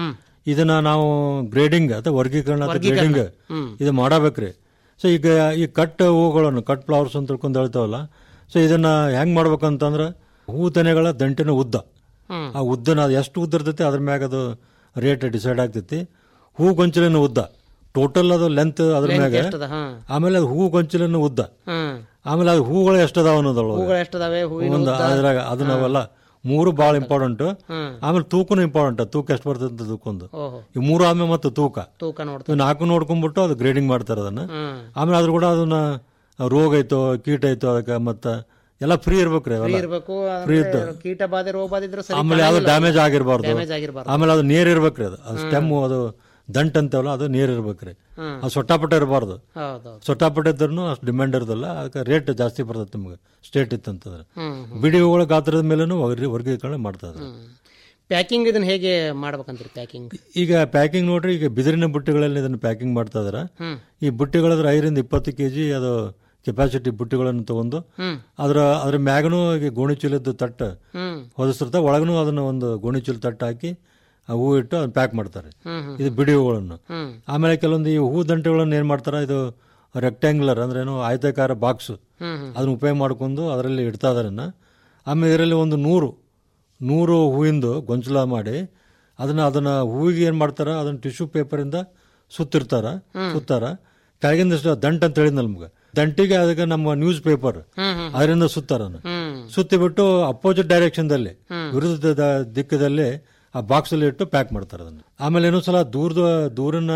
S10: ಇದನ್ನ ನಾವು ಗ್ರೇಡಿಂಗ್ ಅಥವಾ ವರ್ಗೀಕರಣ ಅಥವಾ
S9: ವರ್ಗೀಕರಣ.
S10: Grading
S9: hmm.
S10: ಇದು ಮಾಡಬೇಕ್ರಿ ಸೊ ಈಗ ಈ ಕಟ್ ಹೂಗಳನ್ನು ಕಟ್ ಫ್ಲವರ್ಸ್ ಅಂತ ತಿಳ್ಕೊಂಡು ಹೇಳ್ತಾವಲ್ಲ ಸೊ ಇದನ್ನ ಹೆಂಗ್ ಮಾಡ್ಬೇಕಂತಂದ್ರೆ ಹೂ ತೆನೆಗಳ ದಂಟಿನ ಉದ್ದ
S9: ಹ್ಮ್.
S10: ಆ ಉದ್ದನ ಅದು ಎಷ್ಟು ಉದ್ದ ಇರ್ತೈತಿ ಅದ್ರ ಮ್ಯಾಗ ಅದು ರೇಟ್ ಡಿಸೈಡ್ ಆಗ್ತೈತಿ ಹೂ ಗೊಂಚಲಿನ ಉದ್ದ ಟೋಟಲ್ ಅದು ಲೆಂತ್ ಅದ್ರ
S9: Length
S10: ಮ್ಯಾಗ
S9: ಎಷ್ಟದ? ಹಾ.
S10: ಆಮೇಲೆ ಅದು ಹೂ ಗೊಂಚಲಿನ ಉದ್ದ
S9: ಹ್ಮ್.
S10: ಆಮೇಲೆ ಅದು ಹೂಗಳು ಎಷ್ಟದಾವ ಅನ್ನೋದೊಳಗೆ
S9: ಹೂಗಳು ಎಷ್ಟದಾವೆ ಹೂವಿನ
S10: ಒಂದು
S9: ಉದ್ದ?
S10: ಅದ್ರಾಗ ಅದು ನಾವೆಲ್ಲ ಮೂರು ಭಾಳ ಇಂಪಾರ್ಟೆಂಟ್
S9: ಹ್ಮ್.
S10: ಆಮೇಲೆ ತೂಕನು ಇಂಪಾರ್ಟೆಂಟ್ ತೂಕ ಎಷ್ಟು ಬರ್ತದೆ ಅಂತ ತೂಕೊಂದು
S9: ಓಹೋ.
S10: ಈ ಮೂರು ಆಮೇಲೆ ಮತ್ತೆ ತೂಕ
S9: ತೂಕ ನೋಡ್ತಾ
S10: ಇವು ನಾಲ್ಕು ನೋಡ್ಕೊಂಡ್ಬಿಟ್ಟು ಅದು ಗ್ರೇಡಿಂಗ್ ಮಾಡ್ತಾರೆ ಅದನ್ನ
S9: ಹ್ಮ್.
S10: ಆಮೇಲೆ ಅದ್ರ ಕೂಡ ಅದನ್ನ ರೋಗ ಐತೋ ಕೀಟ ಐತೋ ಅದಕ್ಕೆ ಮತ್ತೆ ಎಲ್ಲ ಫ್ರೀ ಇರ್ಬೇಕ್ರಿ
S9: ಫ್ರೀ
S10: ಅವೆಲ್ಲ
S9: ಇರ್ಬೇಕು
S10: ಫ್ರೀ
S9: ಅಂದ್ರೆ
S10: ಇತ್ತು
S9: ಕೀಟ ಬಾಧೆ ರೋಗ ಬಾಧೆ ಇದ್ರೆ ಸರಿ
S10: ಆಮೇಲೆ ಯಾವ್ದು ಡ್ಯಾಮೇಜ್ ಆಗಿರ್ಬಾರ್ದು
S9: ಡ್ಯಾಮೇಜ್ ಆಗಿರ್ಬಾರ್ದು
S10: ಆಮೇಲೆ ಅದು ನೀರ್ ಇರ್ಬೇಕ್ರಿ ಅದು ಅದು ಸ್ಟೆಮ್ ಅದು ದಂಟ್ ಅಂತೇವಲ್ಲ ಅದು ನೀರ್ ಇರ್ಬೇಕ್ರಿ
S9: ಹ್ಮ್.
S10: ಅದು ಸೊಟ್ಟಾಪಟ್ಟ ಇರಬಾರ್ದು
S9: ಹೌದೌದು
S10: ಸೊಟ್ಟಾಪಟ್ಟ ಇದ್ರೂ ಅಷ್ಟು ಡಿಮ್ಯಾಂಡ್ ಇರೋದಿಲ್ಲ ಅದಕ್ಕೆ ರೇಟ್ ಜಾಸ್ತಿ ಬರ್ತದೆ ನಿಮ್ಗೆ ಸ್ಟೇಟ್ ಇತ್ತಂತಂದ್ರೆ
S9: ಹ್ಮ್,
S10: ಬಿಡಿ ಹೂಗಳ ಗಾತ್ರದ ಮೇಲೂ ವರ್ಗೀಕರಣ ಮಾಡ್ತದೆ
S9: ಪ್ಯಾಕಿಂಗ್ ಇದನ್ನ ಹೇಗೆ ಮಾಡ್ಬೇಕಂತೀರಿ ಪ್ಯಾಕಿಂಗ್
S10: ಈಗ ಪ್ಯಾಕಿಂಗ್ ನೋಡ್ರಿ ಈಗ ಬಿದಿರಿನ ಬುಟ್ಟಿಗಳಲ್ಲಿ ಇದನ್ನು ಪ್ಯಾಕಿಂಗ್ ಮಾಡ್ತಾ ಇದಾರೆ
S9: ಹ್ಮ್.
S10: ಈ ಬುಟ್ಟಿಗಳದ್ರ ಐದರಿಂದ ಇಪ್ಪತ್ತು ಕೆಜಿ ಅದು ಕೆಪಾಸಿಟಿ ಬುಟ್ಟಿಗಳನ್ನು ತಗೊಂಡು
S9: ಹ್ಮ್.
S10: ಅದ್ರ ಅದ್ರ ಮ್ಯಾಗನು ಈಗ ಗೋಣಿ ಚೀಲದ ತಟ್ಟ
S9: ಹ್ಮ್.
S10: ಹೊದಿಸಿರ್ತಾರೆ ಒಳಗನು ಅದನ್ನ ಒಂದು ಗೋಣಿ ಚೀಲ ತಟ್ಟ ಹಾಕಿ ಆ ಹೂ ಇಟ್ಟು ಅದನ್ನ ಪ್ಯಾಕ್ ಮಾಡ್ತಾರೆ
S9: ಹ್ಮ್, ಹ್ಮ್.
S10: ಇದು ಬಿಡಿ ಹೂಗಳನ್ನು
S9: ಹ್ಮ್.
S10: ಆಮೇಲೆ ಕೆಲವೊಂದು ಈ ಹೂ ದಂಟೆಗಳನ್ನು ಏನ್ ಮಾಡ್ತಾರ ಇದು ರೆಕ್ಟ್ಯಾಂಗ್ಯುಲರ್ ಅಂದ್ರೆ ಏನು ಆಯತಾಕಾರ ಬಾಕ್ಸ್
S9: ಹ್ಮ್, ಹ್ಮ್.
S10: ಅದನ್ನ ಉಪಯೋಗ ಮಾಡ್ಕೊಂಡು ಅದರಲ್ಲಿ ಇಡ್ತಾ ಇದಾರನ್ನ ಆಮೇಲೆ ಇದರಲ್ಲಿ ಒಂದು ನೂರು ನೂರು ಹೂವಿಂದು ಗೊಂಚಲ ಮಾಡಿ ಅದನ್ನ ಅದನ್ನ ಹೂವಿಗೆ ಏನ್ ಮಾಡ್ತಾರ ಅದನ್ನ ಟಿಶ್ಯೂ ಪೇಪರಿಂದ ಸುತ್ತಿರ್ತಾರ ಸುತ್ತಾರ ಕೆಳಗಿಂದ ದಂಟ್ ಅಂತ ಹೇಳಿದ್ ನಮ್ಗೆ ದಂಟಿಗೆ ಅದಕ್ಕೆ ನಮ್ಮ ನ್ಯೂಸ್ ಪೇಪರ್
S9: ಹ್ಮ್, ಹ್ಮ್.
S10: ಅದರಿಂದ ಸುತ್ತಾರ
S9: ಹ್ಮ್.
S10: ಸುತ್ತಿಬಿಟ್ಟು ಅಪೋಸಿಟ್ ಡೈರೆಕ್ಷನ್ದಲ್ಲಿ ವಿರುದ್ಧ ದ- ದಿಕ್ಕದಲ್ಲಿ ಆ ಬಾಕ್ಸ್ ಅಲ್ಲಿ ಇಟ್ಟು ಪ್ಯಾಕ್ ಮಾಡ್ತಾರೆ ಅದನ್ನ ಆಮೇಲೆ ಇನ್ನೊಂದ್ಸಲ ದೂರದ ದೂರನ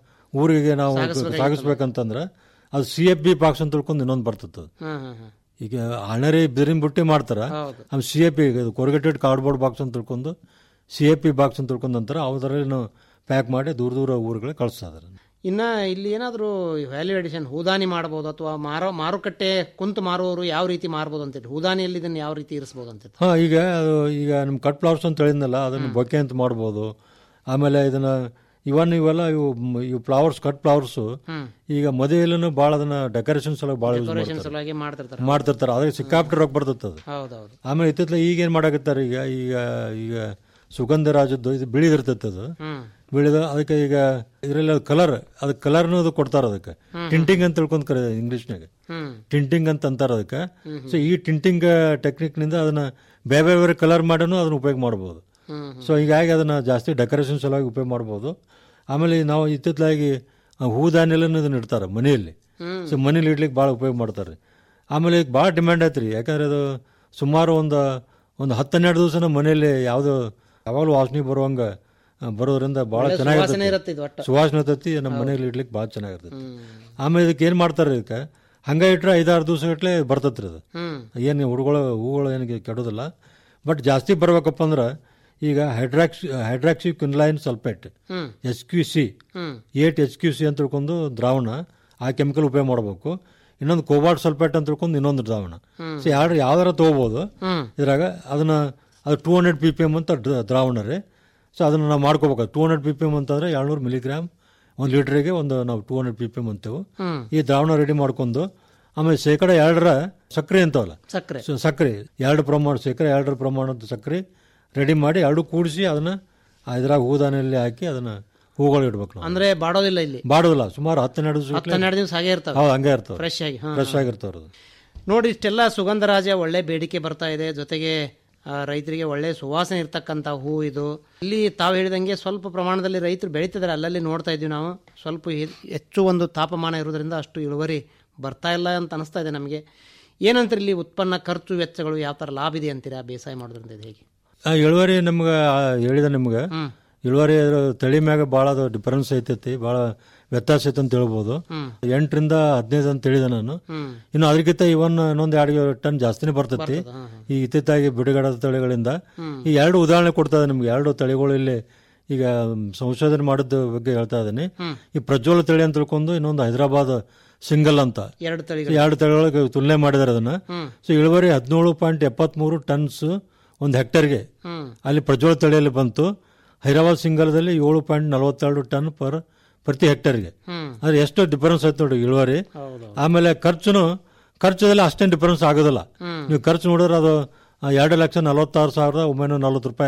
S10: ಊರಿಗೆ ನಾವು ಸಾಗಿಸ್ಬೇಕಂತಂದ್ರೆ ಅದು ಸಿ ಎಫ್ ಬಿ ಬಾಕ್ಸ್ ಅಂತ ತಿಳ್ಕೊಂಡು ಇನ್ನೊಂದು ಬರ್ತದೆ ಅದು.
S9: ಹ್ಮ್, ಹ್ಮ್, ಹ್ಮ್.
S10: ಈಗ ಹಣರಿ ಬಿದಿರಿನ ಬುಟ್ಟಿ ಮಾಡ್ತಾರ
S9: ಹೌದು.
S10: ಆಮೇಲೆ C A P corrugated cardboard box ಅಂತ ತಿಳ್ಕೊಂಡು ಸಿ ಎ ಪಿ ಬಾಕ್ಸ್ ಅಂತ ತಿಳ್ಕೊಂಡು ಅಂತಾರೆ ಅದರಲ್ಲಿ ನಾವು ಪ್ಯಾಕ್ ಮಾಡಿ ದೂರ ದೂರ ಊರುಗಳಿಗೆ ಕಳಿಸ್ತಾ ಇದಾರೆ
S9: ಇನ್ನ ಇಲ್ಲಿ ಏನಾದರೂ ವ್ಯಾಲ್ಯೂ ಅಡಿಷನ್ ಹೂದಾನಿ ಮಾಡಬಹುದು ಅಥವಾ ಮಾರೋ ಮಾರುಕಟ್ಟೆ ಕುಂತು ಮಾರುವವರು ಯಾವ ರೀತಿ ಮಾರಬಹುದು ಅಂತೇಳಿ ಹೂದಾನಿಯಲ್ಲಿ ಇದನ್ನ ಯಾವ ರೀತಿ ಇರಿಸಬಹುದು ಅಂತ
S10: ಹಾ ಈಗ ಅದು ಈಗ ನಮ್ಮ ಕಟ್ ಫ್ಲವರ್ಸ್ ಅಂತ ಹೇಳಿದ್ನಲ್ಲ ಅದನ್ನು ಬೊಕ್ಕೆ ಅಂತ ಮಾಡ್ಬೋದು ಆಮೇಲೆ ಇದನ್ನ ಇವನ್ ಇವೆಲ್ಲ ಇವು ಮ್- ಇವು ಫ್ಲವರ್ಸ್ ಕಟ್ ಫ್ಲವರ್ಸ್ ಈಗ ಮದುವೆಯಲ್ಲೂ ಭಾಳ ಅದನ್ನ ಡೆಕೋರೇಷನ್ ಸಲುವಾಗಿ ಭಾಳ ಯೂಸ್
S9: ಡೆಕೋರೇಷನ್
S10: ಮಾಡ್ತಾರೆ
S9: ಸಲುವಾಗಿ ಮಾಡ್ತಿರ್ತಾರೆ
S10: ಮಾಡ್ತಿರ್ತಾರೆ ಅದ್ರಿಗೆ ಸಿಕ್ಕಾಪಟ್ಟೆ ರೊಕ್ಕ ಬರ್ತದೆ ಅದು
S9: ಹೌದೌದು
S10: ಆಮೇಲೆ ಇತ್ತಿತ್ತಲ ಈಗ ಏನ್ ಮಾಡಾಕತ್ತಾರೆ ಈಗ ಈಗ ಈಗ ಸುಗಂಧರಾಜದ್ದು ಇದು ಬಿಳಿದಿರ್ತೈತೆ ಅದು
S9: ಹ್ಮ್.
S10: ಬಿಳಿದ ಅದಕ್ಕೆ ಈಗ ಇದರಲ್ಲಿ ಕಲರ್ ಅದಕ್ಕೆ ಕಲರ್ನು ಅದು ಕೊಡ್ತಾರ ಅದಕ್ಕೆ ಟಿಂಟಿಂಗ್ ಅಂತ ತಿಳ್ಕೊಂಡ್ ಕರೆ ಇಂಗ್ಲಿಷ್ನಾಗ
S9: ಹ್ಮ್
S10: ಟಿಂಟಿಂಗ್ ಅಂತ ಅಂತಾರ ಅದಕ್ಕೆ ಸೊ ಈ ಟಿಂಟಿಂಗ್ ಟೆಕ್ನಿಕ್ನಿಂದ ಅದನ್ನ ಬೇರೆ ಬೇರೆ ಬೇರೆ ಕಲರ್ ಮಾಡನು ಅದನ್ನ ಉಪಯೋಗ ಮಾಡ್ಬೋದು
S9: ಹ್ಮ್,
S10: ಸೊ ಹೀಗಾಗಿ ಅದನ್ನ ಜಾಸ್ತಿ ಡೆಕೋರೇಷನ್ ಸಲುವಾಗಿ ಉಪಯೋಗ ಮಾಡ್ಬೋದು ಆಮೇಲೆ ನಾವು ಇತ್ತಿತ್ತಲಾಗಿ ಹೂದಾನೆಲ್ಲೂ ಇದನ್ನ ಇಡ್ತಾರೆ ಮನೆಯಲ್ಲಿ
S9: ಹ್ಮ್.
S10: ಸೊ ಮನೇಲಿ ಇಡ್ಲಿಕ್ಕೆ ಭಾಳ ಉಪಯೋಗ ಮಾಡ್ತಾರೆ ಆಮೇಲೆ ಈಗ ಭಾಳ ಡಿಮ್ಯಾಂಡ್ ಐತ್ರಿ ಯಾಕಂದ್ರೆ ಅದು ಸುಮಾರು ಒಂದು ಒಂದು ಹತ್ತೆರಡು ದಿವಸ ನಮ್ಮ ಮನೆಯಲ್ಲಿ ಯಾವುದು ಯಾವಾಗಲೂ ವಾಸನೆ ಬರುವಂಗ ಆ, ಬರೋದ್ರಿಂದ ಭಾಳ
S9: ಒಳ್ಳೆ ಸುವಾಸನೆ ಇರುತ್ತೆ
S10: ಚೆನ್ನಾಗಿರ್ತೈತಿ
S9: ಇದು ಒಟ್ಟು.
S10: ಸುವಾಸನೆ ಇರ್ತೈತಿ ನಮ್ಮ ಮನೆಯಲ್ಲಿ ಇಡ್ಲಿಕ್ಕೆ ಭಾಳ ಚೆನ್ನಾಗಿರ್ತೈತಿ ಆಮೇಲೆ ಇದಕ್ಕೆ ಏನು ಮಾಡ್ತಾರೆ ಇದಕ್ಕೆ ಹಂಗೆ ಇಟ್ರೆ ಐದಾರು ದಿವಸ ಗಟ್ಲೆ ಬರ್ತೈತ್ರಿ ಅದು
S9: ಹ್ಮ್.
S10: ಏನು ಹುಡುಗಳು ಹೂಗಳು ಏನಿಗೆ ಕೆಡೋದಿಲ್ಲ ಬಟ್ ಜಾಸ್ತಿ ಬರ್ಬೇಕಪ್ಪ ಅಂದ್ರೆ ಈಗ hydroxy hydroxy quinoline sulphate
S9: hmm.
S10: H Q C
S9: hmm.
S10: Eight H Q C ಅಂತ ತಿಳ್ಕೊಂಡು ದ್ರಾವಣ ಆ ಕೆಮಿಕಲ್ ಉಪಯೋಗ ಮಾಡಬೇಕು ಇನ್ನೊಂದು ಕೋಬಾಲ್ಟ್ ಸಲ್ಫೇಟ್ ಅಂತ ತಿಳ್ಕೊಂಡು ಇನ್ನೊಂದು ದ್ರಾವಣ ಸೊ ಯಾರು ಯಾವ್ದಾರ ತಗೋಬಹುದು
S9: ಹ್ಮ್.
S10: ಇದ್ರಾಗ ಅದನ್ನ ಅದು two hundred P P M ಅಂತ ದ್ರ- ದ್ರಾವಣ ರೀ ಸೊ ಅದನ್ನ ನಾವು ಮಾಡ್ಕೋಬೇಕು two hundred P P M ಅಂತಂದ್ರೆ ಏಳ್ನೂರು ಮಿಲಿಗ್ರಾಮ್ ಒಂದು ಲೀಟ್ರಿಗೆ ಒಂದು ನಾವು two hundred P P M ಅಂತೇವೆ
S9: ಹ್ಮ್.
S10: ಈ ದ್ರಾವಣ ರೆಡಿ ಮಾಡ್ಕೊಂಡು ಆಮೇಲೆ ಶೇಕಡ ಎರಡರ ಸಕ್ಕರೆ ಅಂತವಲ್ಲ
S9: ಸಕ್ಕರೆ
S10: ಸೊ ಸಕ್ಕರೆ ಎರಡು ಪ್ರಮಾಣ ಶೇಕಡ ಎರಡರ ಪ್ರಮಾಣದ ಸಕ್ಕರೆ ರೆಡಿ ಮಾಡಿ ಎರಡು ಕೂಡಿಸಿ ಅದನ್ನ ಇದ್ರಾಗ ಹೂದಾನಲ್ಲಿ ಹಾಕಿ ಅದನ್ನ ಹೂಗಳು ಇಡ್ಬೇಕು ನಾವು
S9: ಅಂದ್ರೆ ಬಾಡೋದಿಲ್ಲ ಇಲ್ಲಿ
S10: ಬಾಡೋದಿಲ್ಲ ಸುಮಾರು ಹತ್ತೆರಡು ದಿವಸ
S9: ಹತ್ತೆರಡು ದಿವಸ ಹಾಗೆ ಇರ್ತವೆ
S10: ಹೌದು ಹಂಗೆ ಇರ್ತವೆ
S9: ಫ್ರೆಶ್ ಆಗಿ ಹಾ,
S10: ಫ್ರೆಶ್
S9: ಹಾ.
S10: ಆಗಿರ್ತಾವ್ರ
S9: ನೋಡಿ ಇಷ್ಟೆಲ್ಲ ಸುಗಂಧರಾಜ ಒಳ್ಳೆ ಬೇಡಿಕೆ ಬರ್ತಾ ಇದೆ ಜೊತೆಗೆ ಆ, ರೈತರಿಗೆ ಒಳ್ಳೆ ಸುವಾಸನೆ ಇರ್ತಕ್ಕಂಥ ಹೂ ಇದು ಇಲ್ಲಿ ತಾವು ಹೇಳಿದಂಗೆ ಸ್ವಲ್ಪ ಪ್ರಮಾಣದಲ್ಲಿ ರೈತರು ಬೆಳೀತಿದ್ದಾರೆ ಅಲ್ಲಲ್ಲಿ ನೋಡ್ತಾ ಇದ್ದೀವಿ ನಾವು ಸ್ವಲ್ಪ ಹೆ- ಹೆಚ್ಚು ಒಂದು ತಾಪಮಾನ ಇರೋದ್ರಿಂದ ಅಷ್ಟು ಇಳುವರಿ ಬರ್ತಾ ಇಲ್ಲ ಅಂತ ಅನಿಸ್ತಾ ಇದೆ ನಮಗೆ ಏನಂತೀರಿ ಇಲ್ಲಿ ಉತ್ಪನ್ನ ಖರ್ಚು ವೆಚ್ಚಗಳು ಯಾವ ಥರ ಲಾಭ ಇದೆ ಅಂತೀರಾ ಬೇಸಾಯ ಮಾಡೋದ್ರಿಂದ ಇದು ಹೇಗೆ
S10: ಆ ಇಳುವರಿ ನಮ್ಗೆ ಆ, ಹೇಳಿದ ನಿಮ್ಗೆ ಇಳುವರಿ ಅದ್ರ ತಳಿ ಮ್ಯಾಗ ಭಾಳ ಅದು ಡಿಫರೆನ್ಸ್ ಐತೈತಿ ಭಾಳ ವ್ಯತ್ಯಾಸ ಐತೆ ಅಂತ ಹೇಳ್ಬೋದು ಎಂಟರಿಂದ ಹದಿನೈದು ಅಂತ ಹೇಳಿದೆ ನಾನು
S9: ಹ್ಮ್.
S10: ಇನ್ನು ಅದಕ್ಕಿಂತ ಇವನ್ ಇನ್ನೊಂದು ಎರಡು ಟನ್ ಜಾಸ್ತಿನೇ ಬರ್ತೈತಿ ಈ ಇತ್ತಿತ್ತಾಗಿ ಬಿಡುಗಡೆ ತಳಿಗಳಿಂದ ಈ ಎರಡು ಉದಾಹರಣೆ ಕೊಡ್ತಾ ಇದೆ ನಿಮ್ಗೆ ಎರಡು ತಳಿಗಳು ಇಲ್ಲಿ ಈಗ ಸಂಶೋಧನೆ ಮಾಡಿದ ಬಗ್ಗೆ ಹೇಳ್ತಾ ಇದ್ದೀನಿ ಈ ಪ್ರಜ್ವಲ ತಳಿ ಅಂತ ತಿಳ್ಕೊಂಡು ಇನ್ನೊಂದು ಹೈದರಾಬಾದ್ ಸಿಂಗಲ್ ಅಂತ
S9: ಎರಡು
S10: ಸೊ
S9: ತಳಿಗಳು
S10: ಎರಡು ತಳಿಗಳಿಗೆ ತುಲನೆ ಮಾಡಿದಾರೆ ಅದನ್ನ ಸೊ ಇಳುವರಿ ಹದಿನೇಳು ಪಾಯಿಂಟ್ ಎಪ್ಪತ್ಮೂರು ಟನ್ಸ್ ಒಂದು ಹೆಕ್ಟರ್ಗೆ
S9: ಹ್ಮ್.
S10: ಅಲ್ಲಿ ಪ್ರಜ್ವಲ ತಳಿಯಲ್ಲಿ ಬಂತು ಹೈದರಾಬಾದ್ ಸಿಂಗಲ್ದಲ್ಲಿ ಏಳು ಪಾಯಿಂಟ್ ನಲವತ್ತೆರಡು ಟನ್ ಪರ್ ಪ್ರತಿ ಹೆಕ್ಟರ್ಗೆ
S9: ಹ್ಮ್.
S10: ಅಂದ್ರೆ ಎಷ್ಟು ಡಿಫರೆನ್ಸ್ ಆಯ್ತು ನೋಡಿ ಇಳುವರಿ
S9: ಹೌದು
S10: ಆಮೇಲೆ ಖರ್ಚುನು ಖರ್ಚದಲ್ಲಿ ಅಷ್ಟೇನು ಡಿಫರೆನ್ಸ್ ಆಗೋದಿಲ್ಲ
S9: ಹ್ಮ್.
S10: ನೀವು ಖರ್ಚು ನೋಡಿದ್ರೆ ಅದು ಆ, ಎರಡು ಲಕ್ಷ ನಲವತ್ತಾರು ಸಾವಿರದ ಒಂಬೈನೂರ ನಲ್ವತ್ತು ರೂಪಾಯಿ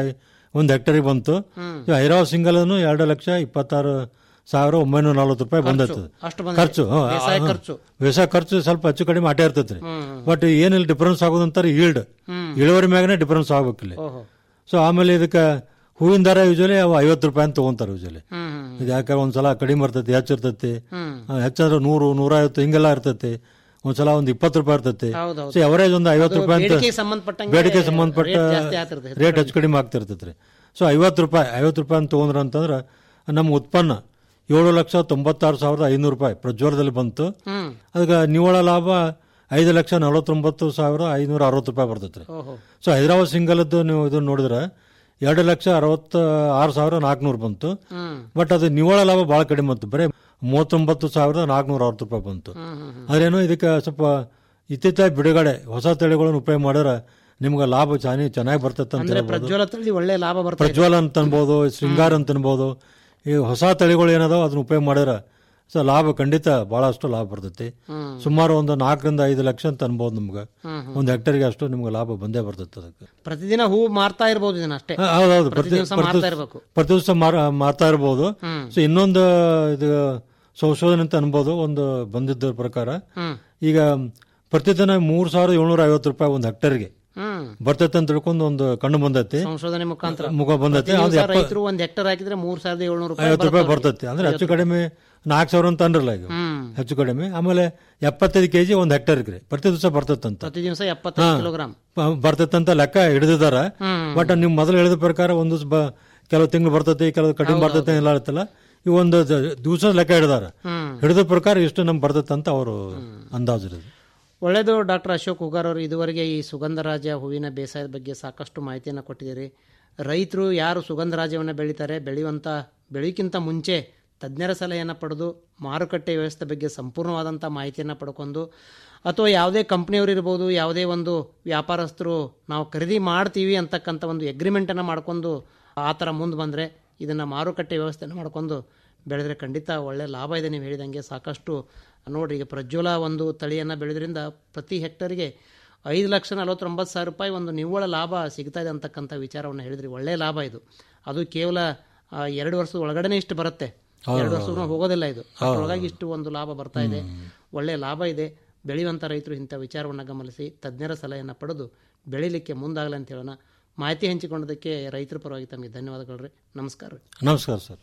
S10: ಒಂದು ಹೆಕ್ಟರಿಗೆ ಬಂತು ಈ ಹೈರಾವ್ ಸಿಂಗಲ್ ಅನ್ನು ಎರಡು ಲಕ್ಷ ಇಪ್ಪತ್ತಾರು ಸಾವಿರ ಒಂಬೈನೂರ ನಲ್ವತ್ತು ರೂಪಾಯಿ ಬಂದೈತೆ
S9: ಅಷ್ಟು ಬಂದೈತೆ.
S10: ಖರ್ಚು ಹ್ಮ್,
S9: ಬೇಸಾಯ
S10: ಹ್ಮ್.
S9: ಖರ್ಚು.
S10: ಬೇಸಾಯ ಖರ್ಚು ಸ್ವಲ್ಪ ಹೆಚ್ಚು ಕಡಿಮೆ ಆಟೇ ಇರ್ತೈತ್ರಿ ಬಟ್ ಏನಿಲ್ಲ ಡಿಫರೆನ್ಸ್ ಆಗೋದಂತಾರೆ ಈಲ್ಡ್ ಇಳುವರಿ ಮ್ಯಾಗನೇ ಡಿಫರೆನ್ಸ್ ಆಗ್ಬೇಕಿಲ್ಲ
S9: ಓಹೋ
S10: ಸೊ ಆಮೇಲೆ ಇದಕ್ಕೆ ಹೂವಿನ ದರ ಯೂಶಲಿ ಅವು ಐವತ್ತು ರೂಪಾಯಿ ಅಂತ ತಗೊಂತಾರೆ ಯೂಶಲಿ ಇದು ಯಾಕೆ ಒಂದ್ಸಲ ಕಡಿಮೆ ಇರ್ತೈತಿ ಹೆಚ್ಚು ಇರ್ತೈತಿ ಆ, ಹೆಚ್ಚಂದ್ರೆ ನೂರು ನೂರೈವತ್ತು ಹಿಂಗೆಲ್ಲ ಇರ್ತೈತಿ ಒಂದ್ಸಲ ಒಂದು ಇಪ್ಪತ್ತು ರೂಪಾಯಿ ಇರ್ತೈತಿ
S9: ಹೌದೌದು.
S10: ಸೊ ಅವರೇಜ್ ಒಂದು ಐವತ್ತು
S9: ಅದು
S10: ರೂಪಾಯಿ ಅಂತ
S9: ಬೇಡಿಕೆಗೆ ಸಂಬಂಧಪಟ್ಟಂಗೆ
S10: ಬೇಡಿಕೆ ಸಂಬಂಧಪಟ್ಟ
S9: ರೇಟ್ ಜಾಸ್ತಿ ಆಗ್ತಿರ್ತೈತೆ.
S10: ರೇಟ್ ಹೆಚ್ಚು ಕಡಿಮೆ ಆಗ್ತಿರ್ತೈತ್ರಿ ಸೊ ಐವತ್ತು ರೂಪಾಯಿ ಐವತ್ತು ರೂಪಾಯಿ ಅಂತ ತೊಗೊಂಡ್ರ ಅಂತಂದ್ರೆ ನಮ್ಮ ಉತ್ಪನ್ನ ಏಳು ಲಕ್ಷ ತೊಂಬತ್ತಾರು ಸಾವಿರದ ಐನೂರು ರೂಪಾಯಿ ಪ್ರಜ್ವಲದಲ್ಲಿ ಬಂತು ಅದಕ್ಕೆ ನಿವ್ವಳ ಲಾಭ ಐದು ಲಕ್ಷ ನಲವತ್ತೊಂಬತ್ತು ಸಾವಿರ ಐನೂರ ಅರವತ್ತು ರೂಪಾಯಿ ಬರ್ತೈತ್ರಿ
S9: ಓಹೋ
S10: ಸೊ ಹೈದರಾಬಾದ್ ಸಿಂಗಲ್ದು ನೀವು ಇದನ್ನ ನೋಡಿದ್ರೆ ಎರಡು ಲಕ್ಷ ಅರವತ್ತ ಆರು ಸಾವಿರ ನಾಲ್ಕುನೂರು ಬಂತು ಬಟ್ ಅದು ನಿವ್ವಳ ಲಾಭ ಭಾಳ ಕಡಿಮೆ ಬಂತು ಬರೀ ಮೂವತ್ತೊಂಬತ್ತು ಸಾವಿರದ ನಾಲ್ಕುನೂರ ಅರವತ್ತು ರೂಪಾಯಿ ಬಂತು ಅದ್ರೇನು ಇದಕ್ಕೆ ಸ್ವಲ್ಪ ಇತ್ತೀಚೆಗೆ ಬಿಡುಗಡೆ ಹೊಸ ತಳಿಗಳನ್ನು ಉಪಯೋಗ ಮಾಡಿದ್ರೆ ನಿಮ್ಗೆ ಲಾಭ ಚಾನಿ ಚೆನ್ನಾಗಿ ಬರ್ತೈತೆ ಅಂತ
S9: ಅಂದ್ರೆ
S10: ಹೇಳ್ಬೋದು
S9: ಪ್ರಜ್ವಲ ತಳಿ ಒಳ್ಳೆ ಲಾಭ ಬರ್ತದೆ
S10: ಪ್ರಜ್ವಲ ಅಂತ ಅನ್ಬೋದು ಶೃಂಗಾರ ಅಂತ ಅನ್ಬೋದು ಈ ಹೊಸ ತಳಿಗಳು ಏನದಾವ ಅದನ್ನ ಉಪಯೋಗ ಮಾಡಿದ್ರೆ ಸೊ ಲಾಭ ಖಂಡಿತ ಬಹಳಷ್ಟು ಲಾಭ ಬರ್ತೈತಿ ಸುಮಾರು ಒಂದು ನಾಲ್ಕರಿಂದ ಐದು ಲಕ್ಷ ಅಂತ ಅನ್ಬೋದು ನಿಮ್ಗೆ ಒಂದು ಹೆಕ್ಟರ್ಗೆ ಅಷ್ಟು ನಿಮ್ಗೆ ಲಾಭ ಬಂದೇ ಬರ್ತೈತೆ ಅದಕ್ಕೆ
S9: ಪ್ರತಿದಿನ ಹೂ ಮಾರ್ತಾ ಇರ್ಬೋದು ಇದನ್ನ ಅಷ್ಟೇ
S10: ಹ, ಹೌದೌದು
S9: ಪ್ರತಿ ದಿವಸ ಮಾರ್ತಾ ಇರ್ಬೇಕು
S10: ಪ್ರತಿ ದಿವಸ ಮಾರ್ತಾ ಇರ್ಬೋದು ಸೊ ಇನ್ನೊಂದು ಇದು ಸಂಶೋಧನೆ ಅಂತ ಅನ್ಬೋದು ಒಂದು ಬಂದಿದ್ದ ಪ್ರಕಾರ ಈಗ ಪ್ರತಿದಿನ ಮೂರ್ ಸಾವಿರದ ಏಳ್ನೂರ ಐವತ್ತು ರೂಪಾಯಿ ಒಂದು ಹೆಕ್ಟರ್ಗೆ
S9: ಹ್ಮ್
S10: ಬರ್ತೈತೆ ಅಂತ ತಿಳ್ಕೊಂಡು ಒಂದು ಕಣ್ಣು ಬಂದೈತಿ
S9: ಸಂಶೋಧನೆ ಮುಖಾಂತರ
S10: ಮುಖ ಬಂದೈತಿ
S9: ಪ್ರತಿ
S10: ಅದು
S9: ದಿವಸ
S10: ಎಪ್ಪ-
S9: ರೈತರು ಒಂದ್ ಹೆಕ್ಟರ್ ಹಾಕಿದ್ರೆ ಮೂರ್ ಸಾವಿರದ ಏಳ್ನೂರು
S10: ಐವತ್ತು ರೂಪಾಯಿ
S9: ಬರ್ತದೆ.
S10: ಬರ್ತೈತಿ ಅಂದ್ರೆ ಹೆಚ್ಚು ಕಡಿಮೆ ನಾಲ್ಕು ಸಾವಿರ ಅಂತ ಅನ್ರಲ್ಲ ಈಗ
S9: ಹ್ಮ್.
S10: ಹೆಚ್ಚು ಕಡಿಮೆ ಆಮೇಲೆ ಎಪ್ಪತ್ತೈದು ಕೆಜಿ ಒಂದು ಹೆಕ್ಟರ್ ರೀ ಪ್ರತಿ ದಿವಸ ಬರ್ತೈತಂತ
S9: ಪ್ರತಿ ದಿವಸ ಎಪ್ಪತ್ತೈದು ಕಿಲೋಗ್ರಾಮ್
S10: ಬರ್ತೈತಂತ ಲೆಕ್ಕ ಹಿಡಿದಿದಾರ ಬಟ್ ನೀವು ಮೊದಲು ಹೇಳಿದ ಪ್ರಕಾರ ಒಂದು ದಿವ್ಸ ಬ- ಕೆಲವು ತಿಂಗಳು ಬರ್ತೈತಿ ಕೆಲವು ಕಡಿಮೆ ಬರ್ತೈತಿ ಎಲ್ಲ ಇರ್ತಲ್ಲ ಈ ಒಂದು ದಿವಸ ಲೆಕ್ಕ ಹಿಡಿದಾರ ಹಿಡಿದ ಪ್ರಕಾರ ಇಷ್ಟು ನಮ್ಗೆ ಬರ್ತೈತೆ ಅಂತ ಅವರು ಅಂದಾಜು ಇರೋದು
S9: ಒಳ್ಳೆಯದು ಡಾಕ್ಟರ್ ಅಶೋಕ್ ಹುಗಾರ್ ಅವರು ಇದುವರೆಗೆ ಈ ಸುಗಂಧರಾಜ ಹೂವಿನ ಬೇಸಾಯದ ಬಗ್ಗೆ ಸಾಕಷ್ಟು ಮಾಹಿತಿಯನ್ನು ಕೊಟ್ಟಿದ್ದೀರಿ ರೈತರು ಯಾರು ಸುಗಂಧರಾಜವನ್ನು ಬೆಳೀತಾರೆ ಬೆಳೆಯುವಂಥ ಬೆಳೆಯೋಕ್ಕಿಂತ ಮುಂಚೆ ತಜ್ಞರ ಸಲಹೆಯನ್ನು ಪಡೆದು ಮಾರುಕಟ್ಟೆ ವ್ಯವಸ್ಥೆ ಬಗ್ಗೆ ಸಂಪೂರ್ಣವಾದಂಥ ಮಾಹಿತಿಯನ್ನು ಪಡ್ಕೊಂಡು ಅಥವಾ ಯಾವುದೇ ಕಂಪ್ನಿಯವರು ಇರ್ಬೋದು ಯಾವುದೇ ಒಂದು ವ್ಯಾಪಾರಸ್ಥರು ನಾವು ಖರೀದಿ ಮಾಡ್ತೀವಿ ಅಂತಕ್ಕಂಥ ಒಂದು ಎಗ್ರಿಮೆಂಟನ್ನು ಮಾಡ್ಕೊಂಡು ಆ ಥರ ಮುಂದೆ ಬಂದರೆ ಇದನ್ನು ಮಾರುಕಟ್ಟೆ ವ್ಯವಸ್ಥೆಯನ್ನು ಮಾಡ್ಕೊಂಡು ಬೆಳೆದ್ರೆ ಖಂಡಿತ ಒಳ್ಳೆ ಲಾಭ ಇದೆ ನೀವು ಹೇಳಿದಂಗೆ ಸಾಕಷ್ಟು ನೋಡ್ರಿ ಈಗ ಪ್ರಜ್ವಲ ಒಂದು ತಳಿಯನ್ನು ಬೆಳೆದ್ರಿಂದ ಪ್ರತಿ ಹೆಕ್ಟರ್ಗೆ ಐದು ಲಕ್ಷ ನಲವತ್ತೊಂಬತ್ತು ಸಾವಿರ ರೂಪಾಯಿ ಒಂದು ನಿವ್ವಳ ಲಾಭ ಸಿಗ್ತಾ ಇದೆ ಅಂತಕ್ಕಂಥ ವಿಚಾರವನ್ನು ಹೇಳಿದ್ರಿ ಒಳ್ಳೆಯ ಲಾಭ ಇದು ಅದು ಕೇವಲ ಆ, ಎರಡು ವರ್ಷದ ಒಳಗಡೆನೆ ಇಷ್ಟು ಬರುತ್ತೆ ಎರಡು ವರ್ಷ ಹೋಗೋದಿಲ್ಲ ಇದು ಅಷ್ಟರೊಳಗಾಗಿ ಇಷ್ಟು ಒಂದು ಲಾಭ ಬರ್ತಾ ಇದೆ ಒಳ್ಳೆಯ ಲಾಭ ಇದೆ ಬೆಳೆಯುವಂಥ ರೈತರು ಇಂಥ ವಿಚಾರವನ್ನು ಗಮನಿಸಿ ತಜ್ಞರ ಸಲಹೆಯನ್ನು ಪಡೆದು ಬೆಳಿಲಿಕ್ಕೆ ಮುಂದಾಗಲಿ ಅಂತ ಹೇಳೋಣ ಮಾಹಿತಿ ಹಂಚಿಕೊಂಡದಕ್ಕೆ ರೈತರ ಪರವಾಗಿ ತಮಗೆ ಧನ್ಯವಾದಗಳು ರೀ ನಮಸ್ಕಾರ ರೀ
S10: ನಮಸ್ಕಾರ ಸರ್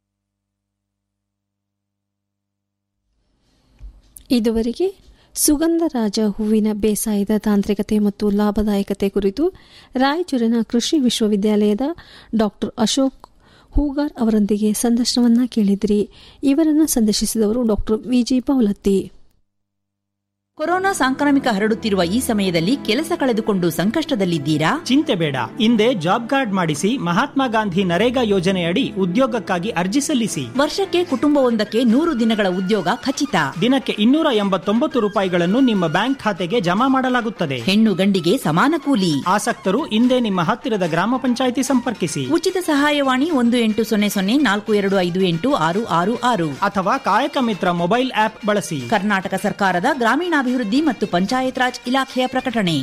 S4: ಇದುವರೆಗೆ ಸುಗಂಧರಾಜ ಹೂವಿನ ಬೇಸಾಯದ ತಾಂತ್ರಿಕತೆ ಮತ್ತು ಲಾಭದಾಯಕತೆ ಕುರಿತು ರಾಯಚೂರಿನ ಕೃಷಿ ವಿಶ್ವವಿದ್ಯಾಲಯದ ಡಾಕ್ಟರ್ ಅಶೋಕ್ ಹೂಗಾರ್ ಅವರೊಂದಿಗೆ ಸಂದರ್ಶನವನ್ನ ಕೇಳಿದ್ರಿ ಇವರನ್ನು ಸಂದರ್ಶಿಸಿದವರು ಡಾಕ್ಟರ್ ವಿಜಿ ಪೌಲತ್ತಿ
S11: ಕೊರೋನಾ ಸಾಂಕ್ರಾಮಿಕ ಹರಡುತ್ತಿರುವ ಈ ಸಮಯದಲ್ಲಿ ಕೆಲಸ ಕಳೆದುಕೊಂಡು ಸಂಕಷ್ಟದಲ್ಲಿದ್ದೀರಾ
S12: ಚಿಂತೆ ಬೇಡ ಹಿಂದೆ ಜಾಬ್ ಕಾರ್ಡ್ ಮಾಡಿಸಿ ಮಹಾತ್ಮ ಗಾಂಧಿ ನರೇಗಾ ಯೋಜನೆಯಡಿ ಉದ್ಯೋಗಕ್ಕಾಗಿ ಅರ್ಜಿ ಸಲ್ಲಿಸಿ
S11: ವರ್ಷಕ್ಕೆ ಕುಟುಂಬವೊಂದಕ್ಕೆ ನೂರು ದಿನಗಳ ಉದ್ಯೋಗ ಖಚಿತ
S12: ದಿನಕ್ಕೆ ಇನ್ನೂರ ಎಂಬತ್ತೊಂಬತ್ತು ರೂಪಾಯಿಗಳನ್ನು ನಿಮ್ಮ ಬ್ಯಾಂಕ್ ಖಾತೆಗೆ ಜಮಾ ಮಾಡಲಾಗುತ್ತದೆ
S11: ಹೆಣ್ಣು ಗಂಡಿಗೆ ಸಮಾನ ಕೂಲಿ
S12: ಆಸಕ್ತರು ಹಿಂದೆ ನಿಮ್ಮ ಹತ್ತಿರದ ಗ್ರಾಮ ಪಂಚಾಯಿತಿ ಸಂಪರ್ಕಿಸಿ
S11: ಉಚಿತ ಸಹಾಯವಾಣಿ ಒಂದು ಎಂಟು ಸೊನ್ನೆ ಸೊನ್ನೆ ನಾಲ್ಕು ಎರಡು ಐದು ಎಂಟು ಆರು ಆರು ಆರು
S12: ಅಥವಾ ಕಾಯಕ ಮಿತ್ರ ಮೊಬೈಲ್ ಆಪ್ ಬಳಸಿ
S11: ಕರ್ನಾಟಕ ಸರ್ಕಾರದ ಗ್ರಾಮೀಣಾಭಿವೃದ್ಧಿ ಮತ್ತು ಪಂಚಾಯತ್ ರಾಜ್ ಇಲಾಖೆಯ ಪ್ರಕಟಣೆ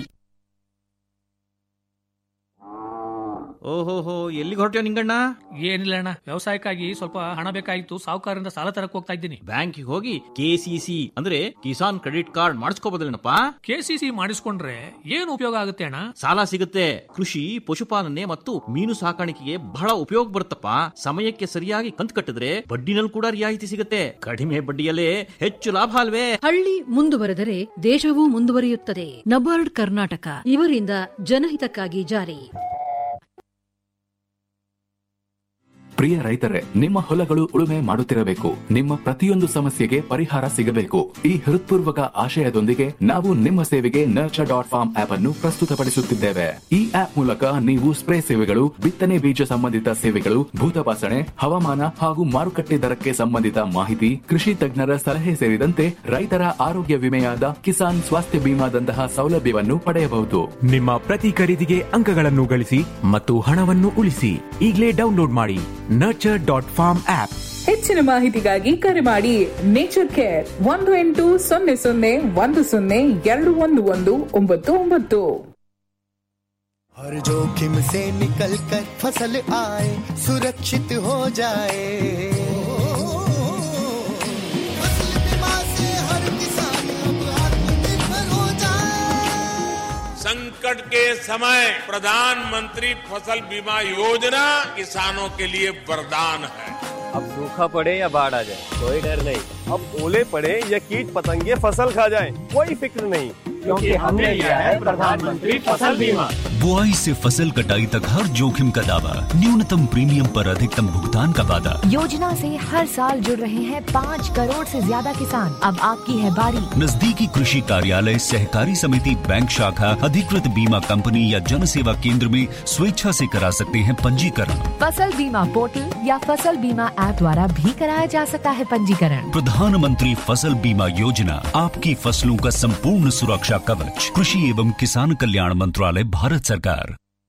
S13: ಓಹೋಹೋ ಎಲ್ಲಿಗೆ ಹೊರಟ್ಯೋ ನಿಂಗಣ್ಣ
S14: ಏನಿಲ್ಲ ಅಣ್ಣ ವ್ಯವಸಾಯಕ್ಕಾಗಿ ಸ್ವಲ್ಪ ಹಣ ಬೇಕಾಗಿತ್ತು ಸಾಹುಕಾರರಿಂದ ಸಾಲ ತರಕ್ ಹೋಗ್ತಾ ಇದ್ದೀನಿ
S13: ಬ್ಯಾಂಕಿಗೆ ಹೋಗಿ ಕೆಸಿಸಿ ಅಂದ್ರೆ ಕಿಸಾನ್ ಕ್ರೆಡಿಟ್ ಕಾರ್ಡ್ ಮಾಡಿಸ್ಕೋಬೋದಲ್ಲೇನಪ್ಪ
S14: ಕೆಸಿಸಿ ಮಾಡಿಸ್ಕೊಂಡ್ರೆ ಏನು ಉಪಯೋಗ ಆಗುತ್ತೆ ಅಣ್ಣ
S13: ಸಾಲ ಸಿಗುತ್ತೆ ಕೃಷಿ ಪಶುಪಾಲನೆ ಮತ್ತು ಮೀನು ಸಾಕಾಣಿಕೆಗೆ ಬಹಳ ಉಪಯೋಗ ಬರುತ್ತಪ್ಪ ಸಮಯಕ್ಕೆ ಸರಿಯಾಗಿ ಕಂತು ಕಟ್ಟಿದ್ರೆ ಬಡ್ಡಿನಲ್ಲಿ ಕೂಡ ರಿಯಾಯಿತಿ ಸಿಗುತ್ತೆ ಕಡಿಮೆ ಬಡ್ಡಿಯಲ್ಲೇ ಹೆಚ್ಚು ಲಾಭ ಅಲ್ವೇ
S15: ಹಳ್ಳಿ ಮುಂದುವರೆದರೆ ದೇಶವೂ ಮುಂದುವರಿಯುತ್ತದೆ ನಬಾರ್ಡ್ ಕರ್ನಾಟಕ ಇವರಿಂದ ಜನಹಿತಕ್ಕಾಗಿ ಜಾರಿ
S16: ಪ್ರಿಯ ರೈತರೇ ನಿಮ್ಮ ಹೊಲಗಳು ಉಳುಮೆ ಮಾಡುತ್ತಿರಬೇಕು ನಿಮ್ಮ ಪ್ರತಿಯೊಂದು ಸಮಸ್ಯೆಗೆ ಪರಿಹಾರ ಸಿಗಬೇಕು ಈ ಹೃತ್ಪೂರ್ವಕ ಆಶಯದೊಂದಿಗೆ ನಾವು ನಿಮ್ಮ ಸೇವೆಗೆ ನರ್ಚರ್ ಡಾಟ್ ಫಾರ್ಮ್ ಆಪ್ ಅನ್ನು ಪ್ರಸ್ತುತಪಡಿಸುತ್ತಿದ್ದೇವೆ ಈ ಆಪ್ ಮೂಲಕ ನೀವು ಸ್ಪ್ರೇ ಸೇವೆಗಳು ಬಿತ್ತನೆ ಬೀಜ ಸಂಬಂಧಿತ ಸೇವೆಗಳು ಭೂತಪಾಸಣೆ ಹವಾಮಾನ ಹಾಗೂ ಮಾರುಕಟ್ಟೆ ದರಕ್ಕೆ ಸಂಬಂಧಿತ ಮಾಹಿತಿ ಕೃಷಿ ತಜ್ಞರ ಸಲಹೆ ಸೇರಿದಂತೆ ರೈತರ ಆರೋಗ್ಯ ವಿಮೆಯಾದ ಕಿಸಾನ್ ಸ್ವಾಸ್ಥ್ಯ ಬಿಮಾದಂತಹ ಸೌಲಭ್ಯವನ್ನು ಪಡೆಯಬಹುದು
S17: ನಿಮ್ಮ ಪ್ರತಿ ಖರೀದಿಗೆ ಅಂಕಗಳನ್ನು ಗಳಿಸಿ ಮತ್ತು ಹಣವನ್ನು ಉಳಿಸಿ ಈಗಲೇ ಡೌನ್ಲೋಡ್ ಮಾಡಿ ನರ್ಚರ್ ಡಾಟ್ ಫಾರ್ಮ್ ಆಪ್
S18: ಹೆಚ್ಚಿನ ಮಾಹಿತಿಗಾಗಿ ಕರೆ ಮಾಡಿ ನೇಚರ್ ಕೇರ್ ಒಂದು ಎಂಟು ಸೊನ್ನೆ ಸೊನ್ನೆ ಒಂದು ಸೊನ್ನೆ ಎರಡು ಒಂದು ಒಂದು ಒಂಬತ್ತು ಒಂಬತ್ತು
S2: हर जोखिम से निकल कर फसल आए सुरक्षित हो जाए फसल बीमा से हर किसान अब आत्मनिर्भर हो जाए
S19: संकट के समय प्रधानमंत्री फसल बीमा योजना किसानों के लिए वरदान है
S20: अब सूखा पड़े या बाढ़ आ जाए कोई डर नहीं अब ओले पड़े या कीट पतंगे फसल खा जाए कोई फिक्र नहीं क्योंकि हमने लिया है प्रधानमंत्री फसल बीमा
S21: बुआई से फसल कटाई तक हर जोखिम का दावा न्यूनतम प्रीमियम पर अधिकतम भुगतान का वादा
S22: योजना से हर साल जुड़ रहे हैं पाँच करोड़ से ज्यादा किसान अब आपकी है बारी
S21: नजदीकी कृषि कार्यालय सहकारी समिति बैंक शाखा अधिकृत बीमा कंपनी या जन सेवा केंद्र में स्वेच्छा से करा सकते हैं पंजीकरण
S22: फसल बीमा पोर्टल या फसल बीमा ऐप द्वारा भी कराया जा सकता है पंजीकरण
S21: प्रधानमंत्री फसल बीमा योजना आपकी फसलों का संपूर्ण सुरक्षा कवच कृषि एवं किसान कल्याण मंत्रालय भारत सरकार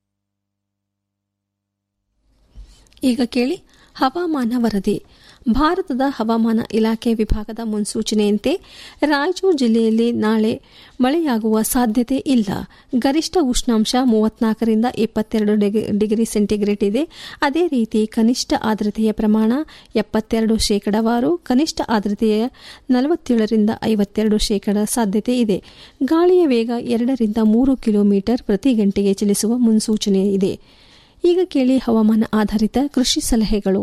S4: ಈಗ ಕೇಳಿ ಹವಾಮಾನ ವರದಿ ಭಾರತದ ಹವಾಮಾನ ಇಲಾಖೆ ವಿಭಾಗದ ಮುನ್ಸೂಚನೆಯಂತೆ ರಾಯಚೂರು ಜಿಲ್ಲೆಯಲ್ಲಿ ನಾಳೆ ಮಳೆಯಾಗುವ ಸಾಧ್ಯತೆ ಇಲ್ಲ ಗರಿಷ್ಠ ಉಷ್ಣಾಂಶ ಮೂವತ್ನಾಲ್ಕರಿಂದ ಇಪ್ಪತ್ತೆರಡು ಡಿಗ್ರಿ ಸೆಂಟಿಗ್ರೇಡ್ ಇದೆ ಅದೇ ರೀತಿ ಕನಿಷ್ಠ ಆರ್ದ್ರತೆಯ ಪ್ರಮಾಣ ಎಪ್ಪತ್ತೆರಡು ಶೇಕಡವಾರು ಕನಿಷ್ಠ ಆರ್ದ್ರತೆಯ ನಲವತ್ತೇಳರಿಂದ ಐವತ್ತೆರಡು ಶೇಕಡ ಸಾಧ್ಯತೆ ಇದೆ ಗಾಳಿಯ ವೇಗ ಎರಡರಿಂದ ಮೂರು ಕಿಲೋಮೀಟರ್ ಪ್ರತಿ ಗಂಟೆಗೆ ಚಲಿಸುವ ಮುನ್ಸೂಚನೆ ಇದೆ ಈಗ ಕೇಳಿ ಹವಾಮಾನ ಆಧಾರಿತ ಕೃಷಿ ಸಲಹೆಗಳು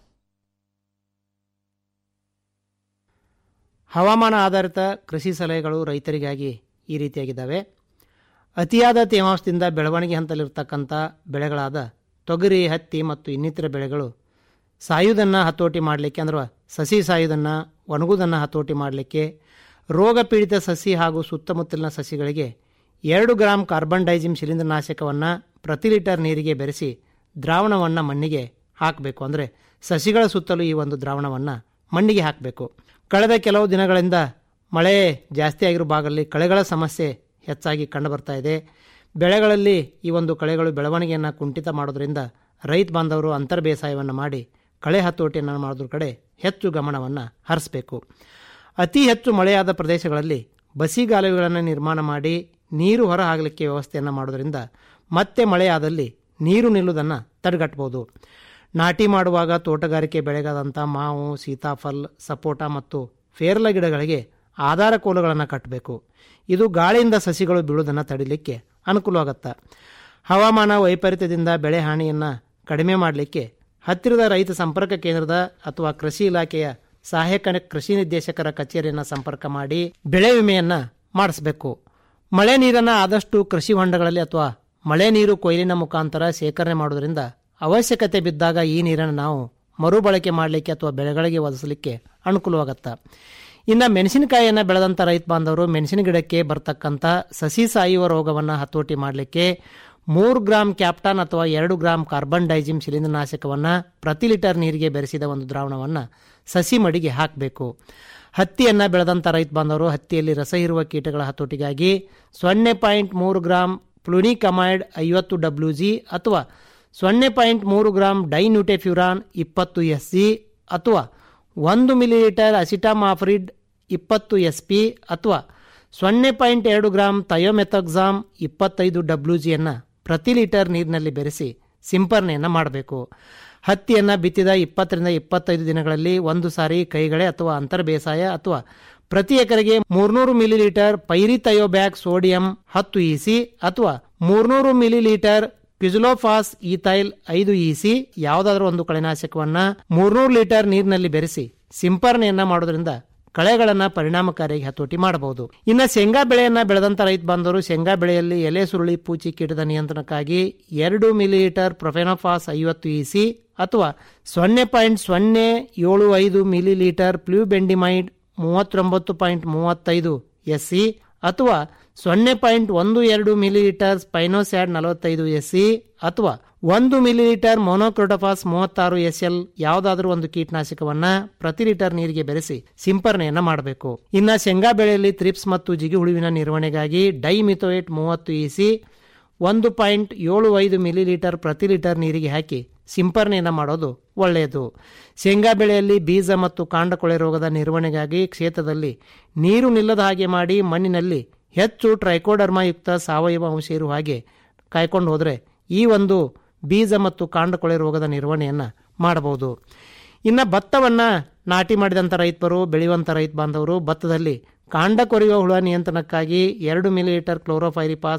S9: ಹವಾಮಾನ ಆಧಾರಿತ ಕೃಷಿ ಸಲಹೆಗಳು ರೈತರಿಗಾಗಿ ಈ ರೀತಿಯಾಗಿದ್ದಾವೆ ಅತಿಯಾದ ತೇವಾಂಶದಿಂದ ಬೆಳವಣಿಗೆ ಹಂತದಲ್ಲಿರ್ತಕ್ಕಂಥ ಬೆಳೆಗಳಾದ ತೊಗರಿ ಹತ್ತಿ ಮತ್ತು ಇನ್ನಿತರ ಬೆಳೆಗಳು ಸಾಯುವುದನ್ನು ಹತೋಟಿ ಮಾಡಲಿಕ್ಕೆ ಅಂದ್ರೆ ಸಸಿ ಸಾಯುವುದನ್ನು ಒಣಗುವುದನ್ನು ಹತೋಟಿ ಮಾಡಲಿಕ್ಕೆ ರೋಗ ಪೀಡಿತ ಸಸಿ ಹಾಗೂ ಸುತ್ತಮುತ್ತಲಿನ ಸಸಿಗಳಿಗೆ ಎರಡು ಗ್ರಾಂ ಕಾರ್ಬನ್ ಡೈಜಿಮ್ ಶಿಲೀಂಧ್ರನಾಶಕವನ್ನು ಪ್ರತಿ ಲೀಟರ್ ನೀರಿಗೆ ಬೆರೆಸಿ ದ್ರಾವಣವನ್ನು ಮಣ್ಣಿಗೆ ಹಾಕಬೇಕು ಅಂದರೆ ಸಸಿಗಳ ಸುತ್ತಲೂ ಈ ಒಂದು ದ್ರಾವಣವನ್ನು ಮಣ್ಣಿಗೆ ಹಾಕಬೇಕು ಕಳೆದ ಕೆಲವು ದಿನಗಳಿಂದ ಮಳೆ ಜಾಸ್ತಿ ಆಗಿರೋ ಭಾಗದಲ್ಲಿ ಕಳೆಗಳ ಸಮಸ್ಯೆ ಹೆಚ್ಚಾಗಿ ಕಂಡುಬರ್ತಾ ಇದೆ ಬೆಳೆಗಳಲ್ಲಿ ಈ ಒಂದು ಕಳೆಗಳು ಬೆಳವಣಿಗೆಯನ್ನು ಕುಂಠಿತ ಮಾಡೋದ್ರಿಂದ ರೈತ ಬಾಂಧವರು ಅಂತರ್ ಬೇಸಾಯವನ್ನು ಮಾಡಿ ಕಳೆ ಹತೋಟಿಯನ್ನು ಮಾಡೋದ್ರ ಕಡೆ ಹೆಚ್ಚು ಗಮನವನ್ನು ಹರಿಸಬೇಕು ಅತಿ ಹೆಚ್ಚು ಮಳೆಯಾದ ಪ್ರದೇಶಗಳಲ್ಲಿ ಬಸಿಗಾಲುವೆಗಳನ್ನು ನಿರ್ಮಾಣ ಮಾಡಿ ನೀರು ಹೊರ ಹಾಗಲಿಕ್ಕೆ ವ್ಯವಸ್ಥೆಯನ್ನು ಮಾಡೋದ್ರಿಂದ ಮತ್ತೆ ಮಳೆಯಾದಲ್ಲಿ ನೀರು ನಿಲ್ಲುವುದನ್ನು ತಡೆಗಟ್ಟಬಹುದು ನಾಟಿ ಮಾಡುವಾಗ ತೋಟಗಾರಿಕೆ ಬೆಳೆಗಾದಂಥ ಮಾವು ಸೀತಾಫಲ್ ಸಪೋಟ ಮತ್ತು ಫೇರ್ಲ ಗಿಡಗಳಿಗೆ ಆಧಾರ ಕೋಲುಗಳನ್ನು ಕಟ್ಟಬೇಕು ಇದು ಗಾಳಿಯಿಂದ ಸಸಿಗಳು ಬೀಳುವುದನ್ನು ತಡಿಲಿಕ್ಕೆ ಅನುಕೂಲವಾಗುತ್ತೆ ಹವಾಮಾನ ವೈಪರೀತ್ಯದಿಂದ ಬೆಳೆ ಹಾನಿಯನ್ನು ಕಡಿಮೆ ಮಾಡಲಿಕ್ಕೆ ಹತ್ತಿರದ ರೈತ ಸಂಪರ್ಕ ಕೇಂದ್ರದ ಅಥವಾ ಕೃಷಿ ಇಲಾಖೆಯ ಸಹಾಯಕ ಕೃಷಿ ನಿರ್ದೇಶಕರ ಕಚೇರಿಯನ್ನು ಸಂಪರ್ಕ ಮಾಡಿ ಬೆಳೆ ವಿಮೆಯನ್ನು ಮಾಡಿಸಬೇಕು ಮಳೆ ನೀರನ್ನು ಆದಷ್ಟು ಕೃಷಿ ಹೊಂಡಗಳಲ್ಲಿ ಅಥವಾ ಮಳೆ ನೀರು ಕೊಯ್ಲಿನ ಮುಖಾಂತರ ಶೇಖರಣೆ ಮಾಡೋದ್ರಿಂದ ಅವಶ್ಯಕತೆ ಬಿದ್ದಾಗ ಈ ನೀರನ್ನು ನಾವು ಮರುಬಳಕೆ ಮಾಡಲಿಕ್ಕೆ ಅಥವಾ ಬೆಳೆಗಳಿಗೆ ಒದಗಿಸಲಿಕ್ಕೆ ಅನುಕೂಲವಾಗುತ್ತೆ ಇನ್ನು ಮೆಣಸಿನಕಾಯಿಯನ್ನು ಬೆಳೆದಂಥ ರೈತ ಬಾಂಧವರು ಮೆಣಸಿನ ಗಿಡಕ್ಕೆ ಬರ್ತಕ್ಕಂಥ ಸಸಿ ಸಾಯುವ ರೋಗವನ್ನು ಹತೋಟಿ ಮಾಡಲಿಕ್ಕೆ ಮೂರು ಗ್ರಾಂ ಕ್ಯಾಪ್ಟಾನ್ ಅಥವಾ ಎರಡು ಗ್ರಾಂ ಕಾರ್ಬನ್ ಡೈಜಿಮ್ ಶಿಲೀಂಧ್ರನಾಶಕವನ್ನು ಪ್ರತಿ ಲೀಟರ್ ನೀರಿಗೆ ಬೆರೆಸಿದ ಒಂದು ದ್ರಾವಣವನ್ನು ಸಸಿ ಮಡಿಗೆ ಹಾಕಬೇಕು ಹತ್ತಿಯನ್ನು ಬೆಳೆದಂಥ ರೈತ ಬಾಂಧವರು ಹತ್ತಿಯಲ್ಲಿ ರಸ ಇರುವ ಕೀಟಗಳ ಹತೋಟಿಗಾಗಿ ಸೊನ್ನೆ ಪಾಯಿಂಟ್ ಮೂರು ಗ್ರಾಂ ಪ್ಲುನಿಕಮೈಡ್ ಐವತ್ತು ಡಬ್ಲ್ಯೂ ಜಿ ಅಥವಾ ಸೊನ್ನೆ ಪಾಯಿಂಟ್ ಮೂರು ಗ್ರಾಂ ಡೈನ್ಯೂಟೆಫ್ಯೂರಾನ್ ಇಪ್ಪತ್ತು ಎಸ್ ಜಿ ಅಥವಾ ಒಂದು ಮಿಲಿಲೀಟರ್ ಅಸಿಟಾಮಾಫ್ರಿಡ್ ಇಪ್ಪತ್ತು ಎಸ್ ಪಿ ಅಥವಾ ಸೊನ್ನೆ ಪಾಯಿಂಟ್ ಎರಡು ಗ್ರಾಂ ಥಯೋಮೆಥಾಕ್ಸಾಮ್ ಇಪ್ಪತ್ತೈದು ಡಬ್ಲ್ಯೂ ಜಿಯನ್ನು ಪ್ರತಿ ಲೀಟರ್ ನೀರಿನಲ್ಲಿ ಬೆರೆಸಿ ಸಿಂಪರಣೆಯನ್ನು ಮಾಡಬೇಕು ಹತ್ತಿಯನ್ನು ಬಿತ್ತಿದ ಇಪ್ಪತ್ತರಿಂದ ಇಪ್ಪತ್ತೈದು ದಿನಗಳಲ್ಲಿ ಒಂದು ಸಾರಿ ಕೈಗಳೆ ಅಥವಾ ಅಂತರ್ ಬೇಸಾಯ ಅಥವಾ ಪ್ರತಿ ಎಕರೆಗೆ ಮೂರ್ನೂರು ಮಿಲಿಲೀಟರ್ ಪೈರಿಥಯೋಬ್ಯಾಕ್ ಸೋಡಿಯಂ ಹತ್ತು ಇಸಿ ಅಥವಾ ಮೂರ್ನೂರು ಮಿಲಿಲೀಟರ್ ಕ್ವಿಜುಲೋಫಾಸ್ ಈಥೈಲ್ ಐದು ಇಸಿ ಯಾವುದಾದ್ರೂ ಒಂದು ಕಳೆನಾಶಕವನ್ನ ಮೂರ್ನೂರು ಲೀಟರ್ ನೀರಿನಲ್ಲಿ ಬೆರೆಸಿ ಸಿಂಪರಣೆಯನ್ನ ಮಾಡೋದ್ರಿಂದ ಕಳೆಗಳನ್ನ ಪರಿಣಾಮಕಾರಿಯಾಗಿ ಹತೋಟಿ ಮಾಡಬಹುದು ಇನ್ನು ಶೇಂಗಾ ಬೆಳೆಯನ್ನ ಬೆಳೆದಂತ ರೈತ ಬಾಂಧವರು ಶೇಂಗಾ ಬೆಳೆಯಲ್ಲಿ ಎಲೆ ಸುರುಳಿ ಪೂಚಿ ಕೀಟದ ನಿಯಂತ್ರಣಕ್ಕಾಗಿ ಎರಡು ಮಿಲಿಲೀಟರ್ ಪ್ರೊಫೆನೋಫಾಸ್ ಐವತ್ತು ಇಸಿ ಅಥವಾ ಸೊನ್ನೆ ಪಾಯಿಂಟ್ ಸೊನ್ನೆ ಏಳು ಐದು ಮಿಲಿಲೀಟರ್ ಪ್ಲ್ಯೂಬೆಂಡಿಮೈಡ್ ಮೂವತ್ತೊಂಬತ್ತು ಪಾಯಿಂಟ್ ಮೂವತ್ತೈದು ಎಸ್ಸಿ ಅಥವಾ ಸೊನ್ನೆ ಪಾಯಿಂಟ್ ಒಂದು ಎರಡು ಮಿಲಿಲೀಟರ್ ಸ್ಪೈನೋಸ್ಯಾಡ್ ನಲವತ್ತೈದು ಎಸ್ಸಿ ಅಥವಾ ಒಂದು ಮಿಲಿಲೀಟರ್ ಮೊನೋಕ್ರೋಟೋಫಾಸ್ ಮೂವತ್ತಾರು ಎಸ್ ಎಲ್ ಯಾವುದಾದ್ರೂ ಒಂದು ಕೀಟನಾಶಕವನ್ನ ಪ್ರತಿ ಲೀಟರ್ ನೀರಿಗೆ ಬೆರೆಸಿ ಸಿಂಪರಣೆಯನ್ನ ಮಾಡಬೇಕು ಇನ್ನು ಶೇಂಗಾ ಬೆಳೆಯಲ್ಲಿ ತ್ರಿಪ್ಸ್ ಮತ್ತು ಜಿಗಿ ಹುಳುವಿನ ನಿರ್ವಹಣೆಗಾಗಿ ಡೈಮಿಥೋಯೇಟ್ ಮೂವತ್ತು ಇಸಿ ಒಂದು ಪಾಯಿಂಟ್ ಏಳು ಐದು ಮಿಲಿಲೀಟರ್ ಪ್ರತಿ ಲೀಟರ್ ನೀರಿಗೆ ಹಾಕಿ ಸಿಂಪರಣೆಯನ್ನು ಮಾಡೋದು ಒಳ್ಳೆಯದು ಶೇಂಗಾ ಬೆಳೆಯಲ್ಲಿ ಬೀಜ ಮತ್ತು ಕಾಂಡಕೊಳೆ ರೋಗದ ನಿರ್ವಹಣೆಗಾಗಿ ಕ್ಷೇತ್ರದಲ್ಲಿ ನೀರು ನಿಲ್ಲದ ಹಾಗೆ ಮಾಡಿ ಮಣ್ಣಿನಲ್ಲಿ ಹೆಚ್ಚು ಟ್ರೈಕೋಡರ್ಮಾ ಯುಕ್ತ ಸಾವಯವ ಅಂಶ ಇರುವ ಹಾಗೆ ಕಾಯ್ಕೊಂಡು ಹೋದರೆ ಈ ಒಂದು ಬೀಜ ಮತ್ತು ಕಾಂಡಕೊಳೆ ರೋಗದ ನಿರ್ವಹಣೆಯನ್ನು ಮಾಡಬಹುದು ಇನ್ನು ಭತ್ತವನ್ನು ನಾಟಿ ಮಾಡಿದಂಥ ರೈತರು ಬೆಳೆಯುವಂಥ ರೈತ ಬಾಂಧವರು ಭತ್ತದಲ್ಲಿ ಕಾಂಡ ಕೊರೆಯುವ ಹುಳ ನಿಯಂತ್ರಣಕ್ಕಾಗಿ ಎರಡು ಮಿಲಿಲೀಟರ್ ಕ್ಲೋರೋಫೈರಿಪಾಸ್